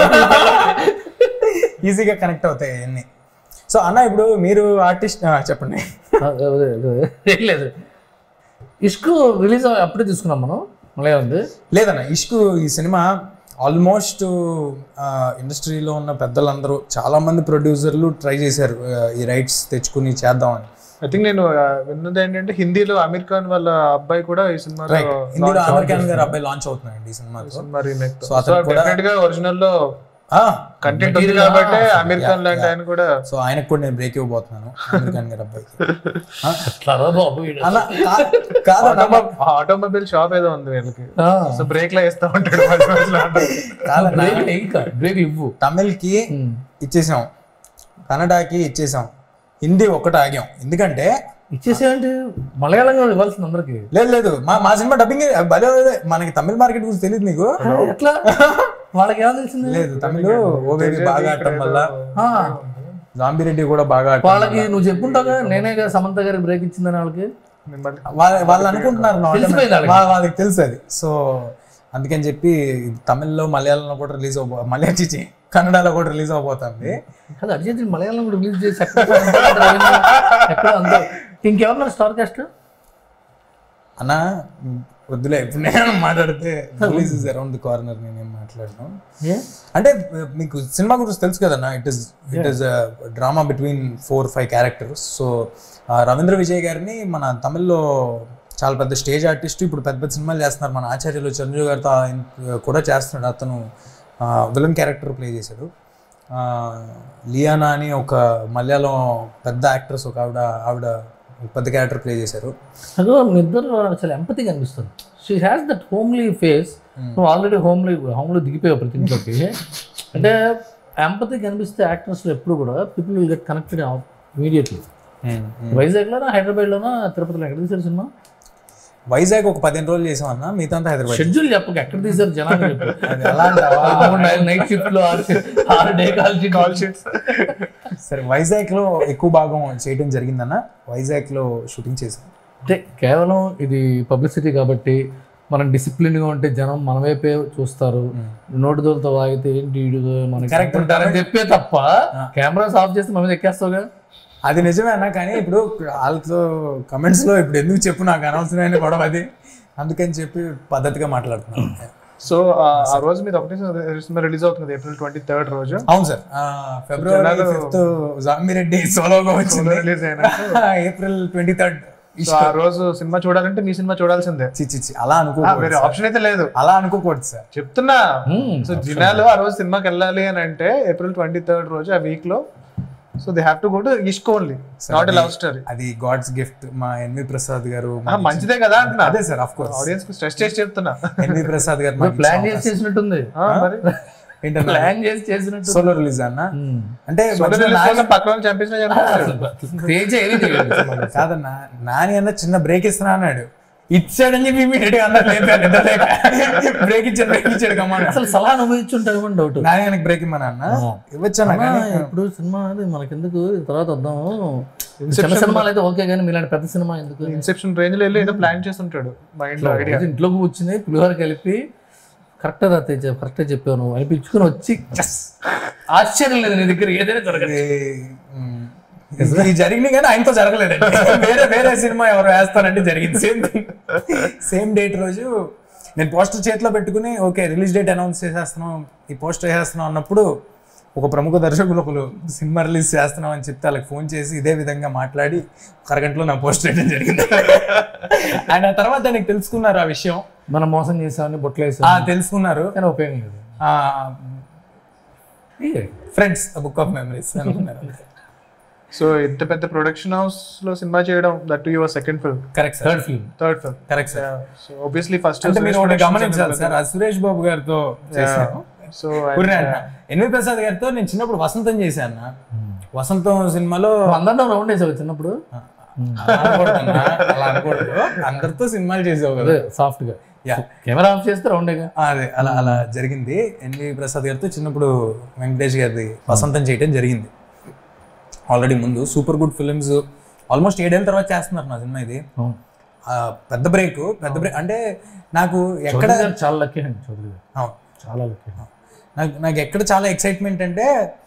ఈజీగా కనెక్ట్ అవుతాయి అవన్నీ సో అన్న ఇప్పుడు మీరు ఆర్టిస్ట్ చెప్పండి ఏం లేదు ఇష్కు రిలీజ్ అప్పుడే తీసుకున్నాం మనం మళ్ళీ ఉంది లేదన్న ఇష్కు ఈ సినిమా ఆల్మోస్ట్ ఇండస్ట్రీలో ఉన్న పెద్దలందరూ చాలా మంది ప్రొడ్యూసర్లు ట్రై చేశారు ఆ, ఈ రైట్స్ తెచ్చుకుని చేద్దామని ఐ థింక్ నేను ఆ, విన్నది ఏంటంటే హిందీలో అమీర్ ఖాన్ వాళ్ళ అబ్బాయి కూడా ఈ సినిమాలో హిందీలో అమర్ ఖాన్ గారు అబ్బాయి లాంచ్ అవుతున్నాయండి ఈ సినిమాతో సినిమా రీమేక్ So అతను కూడా- డెఫినెట్ గా ఒరిజినల్ లో ఆ, కంటెంట్ ఉంది కాబట్టి అమీర్ ఖాన్ లాంటి ఆయన కూడా సో ఆయనకు కూడా నేను బ్రేక్ ఇవ్వబోతున్నాను అమర్ ఖాన్ గారి అబ్బాయికి ఆ, అట్లా బాబు వీడు. అన్న కా- కాదన్న ఆటోమొబైల్ షాప్ ఏదో ఉంది వీళ్ళకి ఆ, సో బ్రేక్ లో వేస్తా ఉంటాడు మధ్య మధ్యలో. కాదన్న బ్రేక్ వేయి ఇంకా బ్రేక్ ఇవ్వు తమిళ్కి ఇచ్చేసాం కన్నడకి ఇచ్చేసాం హిందీ ఒక్కటి ఆగాం ఎందుకంటే ఇచ్చేసేయండి మలయాళంగా ఇవ్వాల్సింది అందరికి లేదు లేదు మా మా సినిమా డబ్బింగ్ భలే ఉంది. మనకి తమిళ మార్కెట్ గురించి తెలియదు నీకు ఎట్లా వాళ్ళకి ఏమో తెలిసింది లేదు తమిళ ఓ బేబీ బాగా ఆడటం వల్ల ఆ, జాంబిరెడ్డి కూడా బాగా ఆడటం వాళ్ళకి నువ్వు చెప్పుంటావుగా నేనే కదా సమంత గారికి బ్రేక్ ఇచ్చిందని వాళ్ళకి నేను మళ్ళీ- వాళ్ళ- వాళ్ళు అనుకుంటున్నారు నా తెలిసిపోయింది వాళ్ళకి. వా- వాళ్ళకి తెలుసు అది సో అందుకని చెప్పి తమిళ్లో మలయాళంలో కూడా రిలీజ్ అవబో మలయాళం చిచి కన్నడలో కూడా రిలీజ్ అవబోతుంది అది అర్జెంట్ మలయాళం కూడా రిలీజ్ చేసి ఎక్కడ ఎక్కడ అందరూ ఇంకెవరున్నారు స్టార్ కాస్ట్ అన్న వద్దులే ఇప్పుడు నేను మాట్లాడితే release is around the corner నేనేం మాట్లాడను ఏ అంటే మీకు సినిమా గురించి తెలుసు కదన్న it is it is drama between four five characters so Ravindra Vijay గారిని మన తమిళ్లో చాలా పెద్ద స్టేజ్ ఆర్టిస్ట్ ఇప్పుడు పెద్ద పెద్ద సినిమాలు చేస్తున్నారు మన ఆచార్యులు చంద్రు గారితో ఆయన కూడా చేస్తున్నాడు అతను విలన్ క్యారెక్టర్ ప్లే చేశాడు ఆ, లియానా అని ఒక మలయాళం పెద్ద యాక్ట్రెస్ ఒక ఆవిడ ఆవిడ పెద్ద క్యారెక్టర్ ప్లే చేశారు అదో మీ ఇద్దరు చాలా ఎంపతి కనిపిస్తుంది she has that homely face నువ్వు ఆల్రెడీ హోమ్లీ హోమ్లో దిగిపోయావు ప్రతి ఇంట్లోకి అంటే ఎంపతి కనిపిస్తే యాక్టర్స్లో ఎప్పుడు కూడా people will get connected immediately వైజాగ్లోనా హైదరాబాద్లోనా తిరుపతిలో ఎక్కడ తీసారు సినిమా వైజాగ్ ఒక పదిహేను రోజులు చేసామన్నా మిగతా అంతా హైదరాబాద్ షెడ్యూల్ చెప్పక ఎక్కడ తీసారు జనాలు చెప్పు అది ఎలా అంటావా? నైట్ షిఫ్ట్ లో ఆరు ఆరు డే కాల్ కాల్ షీట్స్ సరే వైజాగ్ లో ఎక్కువ భాగం చేయడం జరిగిందన్న వైజాగ్ లో షూటింగ్ చేసాం అంటే కేవలం ఇది పబ్లిసిటీ కాబట్టి మనం disciplined గా ఉంటే జనం మన వైపే చూస్తారు నోటి దూరతో వాగితే ఏంటి వీడు మనకి Correct ఉంటారని చెప్పే తప్ప కెమెరాస్ ఆఫ్ చేస్తే మన మీద ఎక్కేస్తావుగా అది నిజమే అన్న కానీ ఇప్పుడు వాళ్ళతో కమెంట్స్ లో ఇప్పుడు ఎందుకు చెప్పు నాకు అనవసరమైన గొడవ అది అందుకని చెప్పి పద్ధతిగా మాట్లాడుతున్నాను సో ఆ రోజు మీద ఒకటి సినిమా రిలీజ్ అవుతుంది ఏప్రిల్ ట్వంటీ థర్డ్ రోజు అవును సార్ ఫిబ్రవరి ఫిఫ్త్ జామిరెడ్డి సోలోగా వచ్చింది రిలీజ్ అయినా ఏప్రిల్ ట్వంటీ థర్డ్ సో ఆ రోజు సినిమా చూడాలంటే మీ సినిమా చూడాల్సిందే చిచ్చి అలా ఆ, అనుకోకూడదు వేరే ఆప్షన్ అయితే లేదు అలా అనుకోకూడదు సార్ చెప్తున్నా Hmm, సో జనాలు ఆ రోజు సినిమాకి వెళ్ళాలి అని అంటే ఏప్రిల్ ట్వంటీ థర్డ్ రోజు ఆ వీక్ లో so they have to go to Ishq only not a love story అది గాడ్స్ గిఫ్ట్ మా ఎన్వి ప్రసాద్ గారు మంచిదే కదా అంటున్నా అదే సార్ ఆఫ్ కోర్స్ ఆడియన్స్ కి స్ట్రెస్ చేసి చెప్తున్నా ఎన్వి ప్రసాద్ గారు మాకు ప్లాన్ చేసి చేసినట్టుంది ఆ, మరి ఏంటన్నా ప్లాన్ చేసి చేసినట్టు సోలో రిలీజ్ అన్న Hmm. అంటే సోలో మధ్యలో రిలీజ్ నాని- కోసం పక్కన వాళ్ళు చంపేసినా చంపేస్తారు. తేజ ఏమీ తెలియదు సినిమాలో. కాదన్నా నాని అన్న చిన్న బ్రేక్ ఇస్తున్నా అన్నాడు ఇచ్చాడని చెప్పి ఇమీడియట్ గా అన్నారు బ్రేక్ ఇచ్చాడు బ్రేక్ ఇచ్చాడు కమ్మా అసలు సలహా నువ్వు ఇచ్చుంటావు డౌట్ నాని ఆయనకి బ్రేక్ ఇమ్మన్నా అన్న ఇవ్వచ్చన్నా కానీ ఇప్పుడు సినిమా అది మనకెందుకు తర్వాత వద్దాం చిన్న సినిమాలు అయితే ఓకే కానీ మీలాంటి పెద్ద సినిమా ఎందుకు ఇన్సెప్షన్ రేంజ్ లో వెళ్ళి ఏదో ప్లాన్ చేస్తుంటాడు మైండ్ లో ఐడియా రోజు ఇంట్లోకి కూర్చుని పులిహోర కలిపి కరెక్ట్ రా తేజ కరెక్ట్ చెప్పాను అనిపించుకుని వచ్చి "Yes!" ఆశ్చర్యం లేదు నీ దగ్గర ఏదైనా జరగదు ఇది, మ్, ఇది జరిగింది కానీ ఆయనతో జరగలేదండి వేరే వేరే సినిమా ఎవరు వేస్తారంటే జరిగింది సేమ్ సేమ్ డేట్ రోజు నేను పోస్టర్ చేతిలో పెట్టుకుని ఓకే రిలీజ్ డేట్ అనౌన్స్ చేసేస్తున్నాం ఈ పోస్టర్ వేసేస్తున్నాం అన్నప్పుడు ఒక ప్రముఖ దర్శకులు ఒకరు సినిమా రిలీజ్ చేస్తున్నాం అని చెప్తే వాళ్ళకి ఫోన్ చేసి ఇదే విధంగా మాట్లాడి ఒక అరగంటలో నా పోస్టర్ వేయడం జరిగింది అండ్ ఆ తర్వాత నీకు తెలుసుకున్నారు ఆ విషయం మనం మోసం చేసామని బొట్లు ఆ, వేసాం తెలుసుకున్నారు కానీ ఉపయోగం లేదు ఫ్రెండ్స్ బుక్ ఆఫ్ మెమరీస్ అనుకున్నారు సో ఇంత పెద్ద ప్రొడక్షన్ హౌస్ లో సినిమా చేయడం that your second film correct sir third film third film correct sir so obviously first అంటే మీరు ఒకటి గమనించాలి సార్ ఆ సురేష్ బాబు గారితో చేశాను సో కుర్రే అన్న ఎన్వి ప్రసాద్ గారితో నేను చిన్నప్పుడు వసంతం చేశాను అన్న వసంతం సినిమాలో అందరిలో రౌండ్ వేసావు చిన్నప్పుడు అలా అనకూడదు అన్న, అలా అనకూడదు అందరితో సినిమాలు చేసావు కదా అదే సాఫ్ట్ గా యా కెమెరా ఆఫ్ చేస్తే రౌండేగా అదే అలా అలా జరిగింది ఎన్వి ప్రసాద్ గారితో చిన్నప్పుడు వెంకటేష్ గారిది వసంతం చేయడం జరిగింది ఆల్రెడీ ముందు సూపర్ గుడ్ ఫిల్మ్స్ ఆల్మోస్ట్ ఏడేళ్ళ తర్వాత చేస్తున్నారు నా సినిమా ఇది అవును. ఆ, పెద్ద బ్రేక్ పెద్ద బ్రేక్ అంటే నాకు ఎక్కడ చౌదరి గారు చాలా లక్కీ అండి చౌదరి గారు అవును. చాలా లక్కీ నాకు నాకు ఎక్కడ చాలా ఎక్సైట్మెంట్ అంటే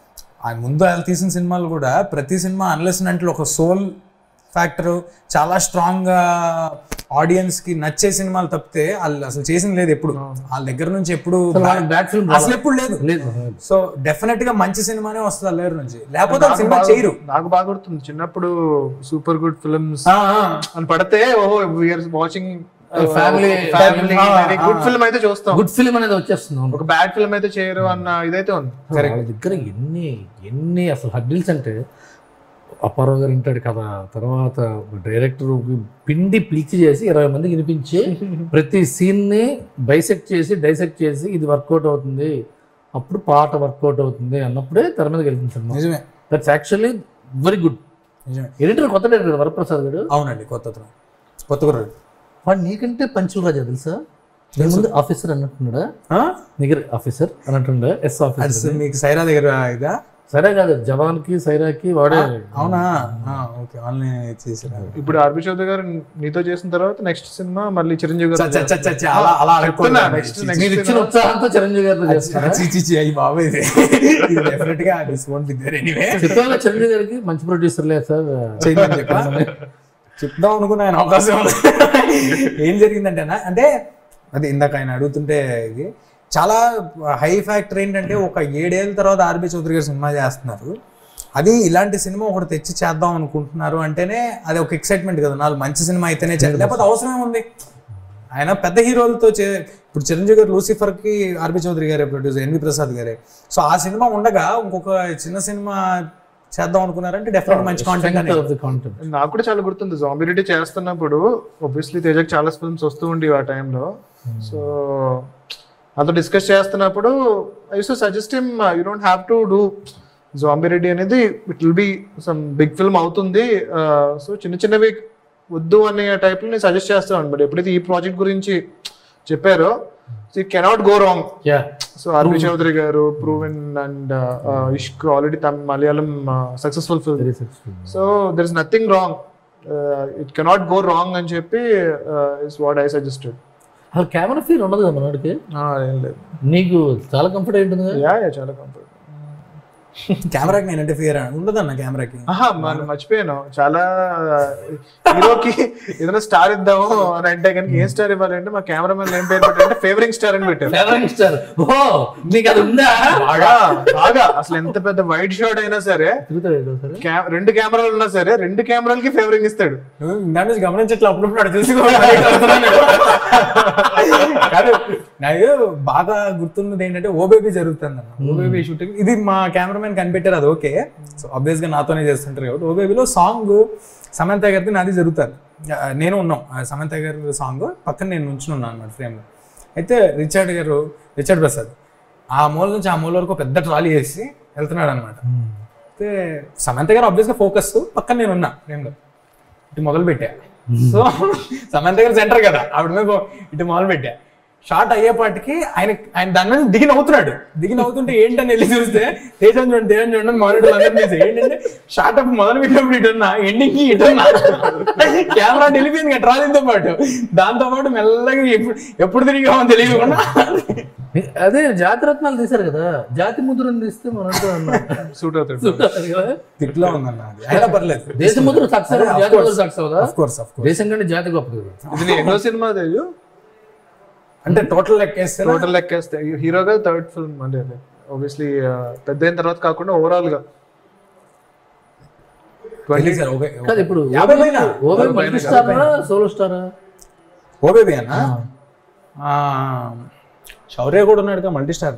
ఆ ముందు వాళ్ళు తీసిన సినిమాలు కూడా ప్రతి సినిమా అన్లెస్ అంటే ఒక సోల్ ఫ్యాక్టర్ చాలా స్ట్రాంగ్ గా ఆడియన్స్ కి నచ్చే సినిమాలు తప్పితే వాళ్ళు అసలు చేసింది లేదు ఎప్పుడు వాళ్ళ దగ్గర నుంచి ఎప్పుడు బ్యాడ్ ఫిల్మ్ అసలు ఎప్పుడు లేదు లేదు సో డెఫినెట్ గా మంచి సినిమానే వస్తుంది వాళ్ళ దగ్గర నుంచి లేకపోతే వాళ్ళు సినిమా చేయరు నాకు బాగా గుర్తుంది చిన్నప్పుడు సూపర్ గుడ్ ఫిల్మ్స్ ఆ, ఆ. అని పడితే ఓహో we're watching family family good film అయితే చూస్తాం గుడ్ ఫిల్మ్ అనేది వచ్చేస్తుంది అవును. ఒక బ్యాడ్ ఫిల్మ్ అయితే చేయరు అన్న ఇదైతే ఉంది వాళ్ళ దగ్గర ఎన్ని ఎన్ని అసలు హడ్డిల్స్ అంటే అప్పారావు గారు వింటాడు కదా తర్వాత డైరెక్టర్ పిండి పిలిచి చేసి ఇరవై మందికి వినిపించి ప్రతి సీన్ని బైసెక్ట్ చేసి డైసెక్ట్ చేసి ఇది వర్కౌట్ అవుతుంది అప్పుడు పాట వర్కౌట్ అవుతుంది అన్నప్పుడే తెర మీద గెలిచిన సినిమా నిజమే దట్స్ యాక్చువల్లీ వెరీ గుడ్ నిజమే ఎడిటర్ కొత్త డైరెక్టర్ వరప్రసాద్ గారు అవునండి కొత్త అతను. కొత్త కుర్రాడు వాడు నీకంటే పంచులు రాజా తెలుసా నీ ముందు ఆఫీసర్ అన్నట్టున్నాడా ఆ? నిగర్ ఆఫీసర్ అన్నట్టుండే ఎస్ అది ఆఫీసర్ మీకు సైరా దగ్గర ఇదా సరే కాదు జవాన్ కి సైరాకి వాడే అవునా ఓకే ఆన్లైన్ చేసారు ఇప్పుడు ఆర్బి చౌదరి గారు నీతో చేసిన తర్వాత నెక్స్ట్ సినిమా మళ్ళీ చిరంజీవి గారు చ- చ- చ- చ- అలా అలా చెప్తున్నా, అనుకోలేదు. next- చి- next మీరు ఇచ్చిన ఉత్సాహంతో చిరంజీవి గారితో చేస్తారా చి- చి- చి, అయ్యి బాబోయ్ ఇది డెఫినెట్ గా this won't be there anyway చెప్పాను చిరంజీవి గారికి మంచి ప్రొడ్యూసర్ లేదు సార్ చేయమని చెప్పా చెప్దాం అనుకున్న ఆయన అవకాశం ఉంది. ఏం జరిగిందంటే అన్న, అంటే అది ఇందాక ఆయన అడుగుతుంటే ఇది చాలా హై ఫ్యాక్టర్ ఏంటంటే ఒక ఏడేళ్ళ తర్వాత ఆర్బి చౌదరి గారు సినిమా చేస్తున్నారు అది ఇలాంటి సినిమా ఒకటి తెచ్చి చేద్దాం అనుకుంటున్నారు అంటేనే అది ఒక ఎక్సైట్మెంట్ కదా నాలుగు మంచి సినిమా అయితేనే చేయాలి లేకపోతే అవసరం ఉంది ఆయన పెద్ద హీరోలతో చే ఇప్పుడు చిరంజీవి గారు లూసిఫర్ కి ఆర్బి చౌదరి గారే ప్రొడ్యూసర్ ఎన్వి ప్రసాద్ గారే సో ఆ సినిమా ఉండగా ఇంకొక చిన్న సినిమా చేద్దాం అనుకున్నారంటే డెఫినెట్ మంచి content Strength of the content. నాకు కూడా చాలా గుర్తుంది జాంబిలిటీ చేస్తున్నప్పుడు ఒబ్వియస్లీ తేజకి చాలా ఫిల్మ్స్ వస్తూ ఉండేవి ఆ టైంలో సో అతను డిస్కస్ చేస్తున్నప్పుడు I use suggest him you don't have to do zombie Reddy అనేది it will be some big film అవుతుంది సో చిన్న చిన్నవి వద్దు అనే టైప్లో నేను సజెస్ట్ చేస్తాను బట్ ఎప్పుడైతే ఈ ప్రాజెక్ట్ గురించి చెప్పారో it cannot go wrong Yeah. So RB Chowdary గారు proven and Ishq already Malayalam successful film Very successful. So there is nothing wrong it cannot go wrong అని చెప్పి ఇస్ వాట్ ఐ సజెస్టెడ్ అసలు కెమెరా ఫీల్ ఉండదు కదా మనోడికి ఏం లేదు నీకు చాలా కంఫర్ట్ అయి ఉంటుంది కదా యా యా చాలా కంఫర్ట్ కెమెరాకి నేనంటే ఫియర్ ఉండదన్న కెమెరాకి ఆహా మనం మర్చిపోయాను చాలా హీరోకి ఏదైనా స్టార్ ఇద్దాము అని అంటే కనుక ఏం స్టార్ ఇవ్వాలంటే మా కెమెరామెన్ ఏం పేరు పెట్టారంటే ఫేవరింగ్ స్టార్ అని పెట్టారు ఫేవరెట్ స్టార్ ఓ నీకు అది ఉందా బాగా బాగా అసలు ఎంత పెద్ద వైట్ షాట్ అయినా సరే తిరుగుతాడు ఏదో సరే కా- రెండు కెమెరాలు ఉన్నా సరే రెండు కెమెరాలకి ఫేవరింగ్ ఇస్తాడు నువ్వు దాని నుంచి గమనించట్లా అప్పుడప్పుడు అటు చూసుకోవాలి కాదు నాకు బాగా గుర్తున్నది ఏంటంటే ఓ బేబీ జరుగుతుంది అన్న ఓ బేబీ షూటింగ్ ఇది మా కెమెరామెన్ కనిపెట్టారు అది ఓకే సో ఆబ్వియస్ గా నాతోనే చేస్తుంటారు కాబట్టి ఓ బేబీలో సాంగ్ సమంత గారిది నాది జరుగుతుంది ఆ, నేను ఉన్నాం ఆ సమంత గారి సాంగ్ పక్కన నేను నుంచున్నాను అనమాట ఫ్రేమ్ లో అయితే రిచర్డ్ గారు రిచర్డ్ ప్రసాద్ ఆ మూల నుంచి ఆ మూల వరకు పెద్ద ట్రాలీ వేసి వెళ్తున్నాడు అనమాట అయితే సమంత గారు ఆబ్వియస్ గా ఫోకస్ పక్కన నేను ఉన్నా ఫ్రేమ్ లో ఇటు మొదలు పెట్టా సో సమంత గారు సెంటర్ కదా ఆవిడ మీద పో- ఇటు మొదలు పెట్టా షార్ట్ అయ్యేపాటికి ఆయన ఆయన దాని మీద దిగి నవ్వుతున్నాడు దిగి నవ్వుతుంటే ఏంటని వెళ్ళి చూస్తే తేజం చూడండి తేజం చూడండి మానిటర్ అందరూ తీసి ఏంటంటే షార్ట్ అప్ మొదలు పెట్టినప్పుడు ఇటున్నా ఎండింగ్ కి ఇటున్నా కెమెరా వెళ్ళిపోయింది ట్రాలీతో పాటు దాంతో పాటు మెల్లగా ఎప్పుడు ఎప్పుడు తిరిగామో తెలియకుండా అదే జాతి రత్నాలు తీశారు కదా జాతి ముద్రను తీస్తే మనంతా సూట్ అవుతాడు కదా తిట్లో ఉందన్న అది అయినా పర్లేదు దేశ ముద్ర సక్సెస్ జాతి ముద్ర సక్సెస్ అవుదా ఆఫ్ కోర్స్ ఆఫ్ కోర్స్ దేశం కంటే జాతి గొప్పది కదా ఇది నీ ఎన్నో సినిమా తెలియదు అంటే టోటల్ లెక్కేస్తే టోటల్ లెక్కేస్తే హీరోగా థర్డ్ ఫిల్మ్ అంటే ఆబ్వియస్లీ పెద్ద అయిన తర్వాత కాకుండా ఓవరాల్ గా తెలియదు సార్, ఓకే కాదు ఇప్పుడు యాభై పైన ఓవే మల్టీ స్టారా సోలో స్టారా ఓ బేబీ అన్న ఆ, శౌర్య కూడా ఉన్నాడు మల్టీ స్టార్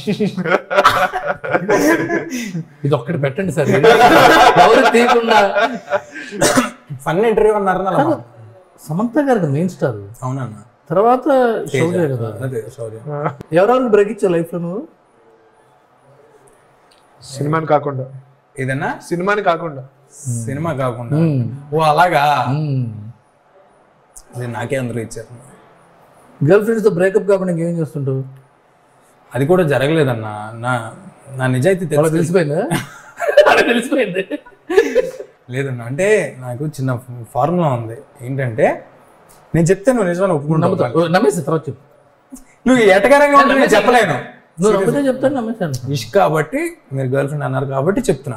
ఇది ఒక్కటి పెట్టండి సార్ ఎవరు తీయకుండా ఫన్ ఇంటర్వ్యూ అన్నారు అలా మా- సమంత గారికి మెయిన్ స్టార్ అవునన్న తర్వాత శౌర్య కదా అదే శౌర్య ఎవరెవరికి బ్రేక్ ఇచ్చా లైఫ్ లో నువ్వు సినిమాని కాకుండా ఏదన్నా సినిమాని కాకుండా సినిమా కాకుండా ఓ అలాగా మ్మ్. అది నాకే అందరూ ఇచ్చారు గర్ల్ ఫ్రెండ్స్ తో బ్రేకప్ కాకుండా ఇంకేం చేస్తుంటావు అది కూడా జరగలేదన్న నా నా నిజాయితీ వాళ్ళకి తెలుసు తెలిసిపోయిందా వాళ్ళకి తెలిసిపోయింది లేదన్న అంటే నాకు చిన్న ఫార్ములా ఉంది ఏంటంటే నేను చెప్తే నువ్వు నిజమని ఒప్పుకుంటావు నమ్ముతా నమ్మేసి తర్వాత చెప్పు నువ్వు ఎటకరంగా ఉంటే నేను చెప్పలేను నువ్వు నమ్మితే చెప్తాను నమ్మేశాను ఇష్ కాబట్టి మీరు గర్ల్ ఫ్రెండ్ అన్నారు కాబట్టి చెప్తున్నా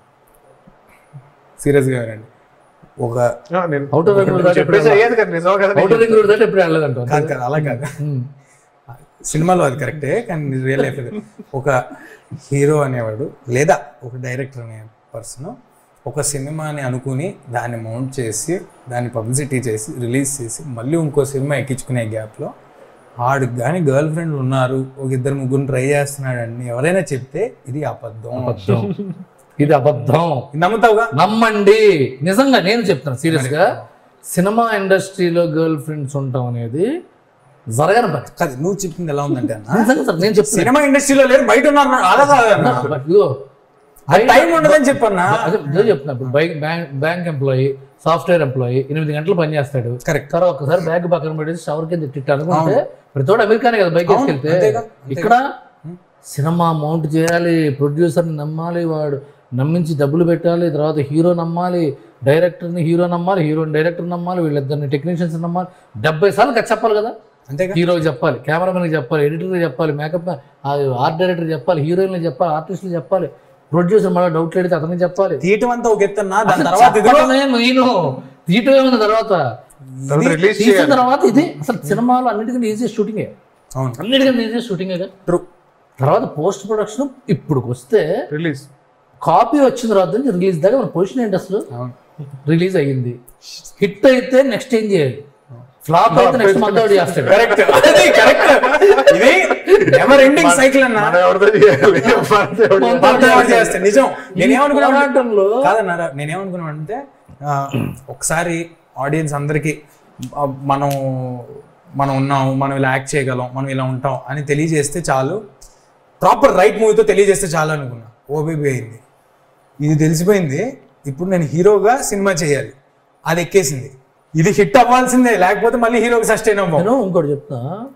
సీరియస్గా వినండి ఒక ఆ, నేను అవుటర్ రింగ్ రోడ్ దాటి చెప్పేసి అయ్యేది కదా నిజం కదా అవుటర్ రింగ్ రోడ్ దాటి ఎప్పుడు వెళ్ళలేదంట కాదు కాదు అలా కాదు సినిమాలో అది కరెక్టే కానీ రియల్ లైఫ్ ఒక హీరో అనేవాడు లేదా ఒక డైరెక్టర్ అనే పర్సన్ ఒక సినిమాని అనుకుని దాన్ని మౌంట్ చేసి దాన్ని పబ్లిసిటీ చేసి రిలీజ్ చేసి మళ్ళీ ఇంకో సినిమా ఎక్కించుకునే గ్యాప్లో ఆడికి కానీ గర్ల్ ఫ్రెండ్ ఉన్నారు ఒక ఇద్దరు ముగ్గురు ట్రై చేస్తున్నాడని ఎవరైనా చెప్తే ఇది అబద్ధం అబద్ధం ఇది అబద్ధం నమ్ముతావుగా నమ్మండి నిజంగా నేను చెప్తాను సీరియస్ గా సినిమా ఇండస్ట్రీలో గర్ల్ ఫ్రెండ్స్ ఉంటాం అనేది జరగని పని కాదు నువ్వు చెప్పింది ఎలా ఉందంటే అన్న నిజంగా సార్ నేను చెప్తాను సినిమా ఇండస్ట్రీలో లేరు బయట ఉన్నారు అలా కాదన్న ఇదిగో టైం ఉండదని చెప్పన్నా అదే ఇదే చెప్తున్నా ఇప్పుడు bike bank bank employee software employee ఎనిమిది గంటలు పని చేస్తాడు Correct. తర్వాత ఒకసారి బ్యాగ్ పక్కన పెట్టేసి షవర్ కింద తిట్టు అనుకుంటే ప్రతివాడు అమెరికానే కదా బైక్ వేసుకెళ్తే అంతేగా, ఇక్కడ సినిమా మౌంట్ చేయాలి ప్రొడ్యూసర్ని నమ్మాలి వాడు నమ్మించి డబ్బులు పెట్టాలి తర్వాత హీరో నమ్మాలి డైరెక్టర్ని హీరో నమ్మాలి హీరోని డైరెక్టర్ నమ్మాలి వీళ్ళిద్దరిని టెక్నీషియన్స్ నమ్మాలి డెబ్బై సార్లు ఖర్చు చెప్పాలి కదా అంతేగా హీరోకి చెప్పాలి కెమెరామెన్కి చెప్పాలి ఎడిటర్కి చెప్పాలి మేకప్ ఆర్ట్ డైరెక్టర్ చెప్పాలి హీరోయిన్కి చెప్పాలి ఆర్టిస్ట్కి చెప్పాలి ప్రొడ్యూసర్ మళ్ళీ డౌట్లు అడిగితే అతనికి చెప్పాలి తీయటం అంతా ఒక ఎత్తన్నా దాని తర్వాత ఇదిగో చెప్పడమే మెయిన్ తీయటమే ఉంది తర్వాత తర్వాత రిలీజ్ తీసిన తర్వాత ఇది అసలు సినిమాలో అన్నిటికంటే ఈజీ షూటింగే అవును అన్నిటికంటే ఈజీ షూటింగే కదా ట్రూ తర్వాత పోస్ట్ ప్రొడక్షన్ ఇప్పుడు వస్తే రిలీజ్ కాపీ వచ్చిన తర్వాత నుంచి రిలీజ్ దాకా మన పొజిషన్ ఏంటి అసలు అవును రిలీజ్ అయ్యింది హిట్ అయితే నెక్స్ట్ ఏం చేయాలి ఫ్లాప్ అయితే నెక్స్ట్ మంత్ అవుట్ చేస్తాడు కరెక్ట్ అది కరెక్ట్ ఇది నెవర్ ఎండింగ్ సైకిల్ అన్న మనం ఎవరితో చేయాలి మనతో ఎవరు చేయాలి? మనతో ఎవరు చేస్తారు నిజం నేనేమనుకున్నా పోరాటంలో కాదన్నారా నేనేమనుకున్నానంటే ఆ, ఒకసారి ఆడియన్స్ అందరికి ఆ, మనం మనం ఉన్నాం మనం ఇలా యాక్ట్ చేయగలం మనం ఇలా ఉంటాం అని తెలియజేస్తే చాలు ప్రాపర్ రైట్ మూవీతో తెలియజేస్తే చాలు అనుకున్నా ఓబీబీ అయింది ఇది తెలిసిపోయింది ఇప్పుడు నేను హీరోగా సినిమా చేయాలి అది ఎక్కేసింది ఇది హిట్ అవ్వాల్సిందే లేకపోతే మళ్ళీ హీరోకి సస్టైన్ అవ్వం నేను ఇంకోటి చెప్తా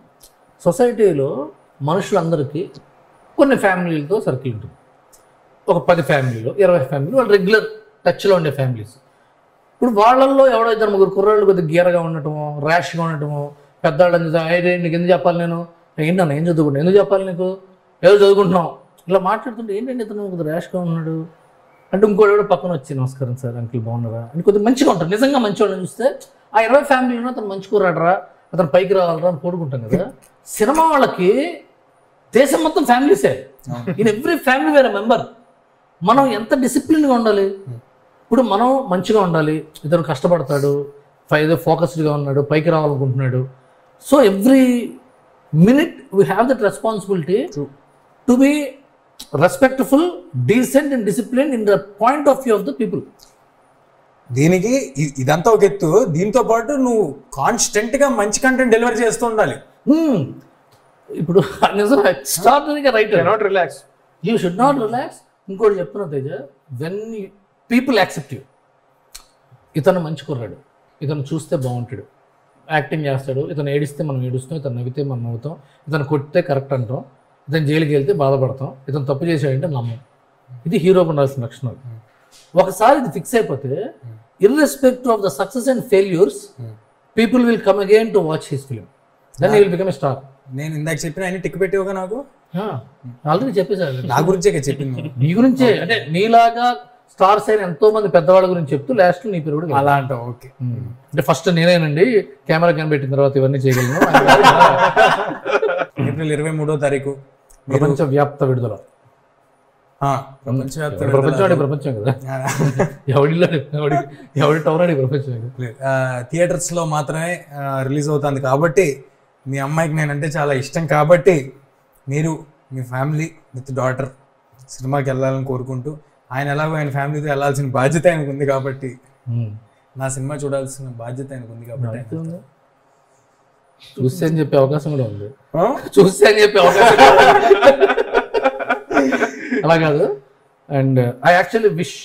సొసైటీలో మనుషులందరికీ కొన్ని ఫ్యామిలీలతో సర్కిల్ ఉంటుంది ఒక పది ఫ్యామిలీలో ఇరవై ఫ్యామిలీ వాళ్ళు రెగ్యులర్ టచ్లో ఉండే ఫ్యామిలీస్ ఇప్పుడు వాళ్ళల్లో ఎవడో ఇద్దరు ముగ్గురు కుర్రాళ్ళు కొద్దిగా గీరగా ఉండటము ర్యాష్గా ఉండటము పెద్దవాళ్ళని అయితే నీకు ఎందుకు చెప్పాలి నేను ఏంటన్నా ఏం చదువుకుంటా ఎందుకు చెప్పాలి నీకు ఏదో చదువుకుంటున్నావు ఇలా మాట్లాడుతుంటే ఏంటంటే ఇతను కొద్దిగా ర్యాష్గా ఉన్నాడు అంటే ఇంకోటి కూడా పక్కన వచ్చి నమస్కారం సార్ అంకిల్ బాగున్నారా అని కొద్దిగా మంచిగా ఉంటారు నిజంగా మంచి వాళ్ళని చూస్తే ఆ ఇరవై ఫ్యామిలీలో అతను మంచి కూరాడరా అతను పైకి రావాలరా అని కోరుకుంటాం కదా సినిమా వాళ్ళకి దేశం మొత్తం ఫ్యామిలీసే ఇన్ ఎవ్రీ ఫ్యామిలీ వేరే మెంబర్ మనం ఎంత డిసిప్లిన్గా ఉండాలి ఇప్పుడు మనం మంచిగా ఉండాలి ఇతను కష్టపడతాడు ఫైవ్ ఫోకస్డ్గా ఉన్నాడు పైకి రావాలనుకుంటున్నాడు so every minute we have that responsibility to be respectful decent and discipline in the point of view of the people దీనికి ఇ- ఇదంతా ఒక ఎత్తు దీంతో పాటు నువ్వు కాన్స్టెంట్ గా మంచి కంటెంట్ డెలివరీ చేస్తూ ఉండాలి ఇప్పుడు నిజం ఎక్స్ట్రాడనరీగా right Cannot relax. You should not relax ఇంకోటి చెప్తున్నా Teja when people accept you ఇతను మంచి కుర్రాడు ఇతను చూస్తే బాగుంటాడు యాక్టింగ్ చేస్తాడు ఇతను ఏడిస్తే మనం ఏడుస్తాం ఇతను నవ్వితే మనం నవ్వుతాం ఇతను కొడితే కరెక్ట్ అంటాం ఇతను జైలుకి వెళ్తే బాధపడతాం ఇతను తప్పు చేశాడంటే నమ్మం ఇది హీరోకి ఉండాల్సిన లక్షణాలు ఒకసారి ఇది ఫిక్స్ అయిపోతే irrespective of the success and failures people will come again to watch his film then will become a star నేను ఇందాక చెప్పిన అన్ని టిక్ పెట్టివగా నాకు ఆల్రెడీ చెప్పేశారు నా గురించే కదా చెప్పింది నువ్వు. నీ గురించే అంటే నీలాగా స్టార్స్ అయిన ఎంతో మంది పెద్దవాళ్ళ గురించి చెప్తూ లాస్ట్ నీ పేరు కూడా అలా అంటావు ఓకే అంటే ఫస్ట్ నేనేనండి కెమెరా కనిపెట్టిన తర్వాత ఇవన్నీ చేయగలను ఏప్రిల్ ఇరవై మూడో తారీఖు ప్రపంచ వ్యాప్త విడుదల ఆ, ప్రపంచవ్యాప్త ప్రపంచం అంటే ప్రపంచం కదా ఎవడిలో ఎవడి ఎవడి టవర్ అడి ప్రపంచం కదా ఆ, థియేటర్స్ లో మాత్రమే రిలీజ్ అవుతుంది కాబట్టి మీ అమ్మాయికి నేనంటే చాలా ఇష్టం కాబట్టి మీరు మీ ఫ్యామిలీ విత్ డాటర్ సినిమాకి వెళ్ళాలని కోరుకుంటూ ఆయన ఎలాగో ఆయన ఫ్యామిలీతో వెళ్ళాల్సిన బాధ్యత ఆయనకు ఉంది కాబట్టి నా సినిమా చూడాల్సిన బాధ్యత ఆయనకు ఉంది కాబట్టి ఆయన- చూస్తే అని చెప్పే అవకాశం కూడా ఉంది ఆ? చూస్తే అని చెప్పే అవకాశం కూడా ఉంది. అలా కాదు and I actually wish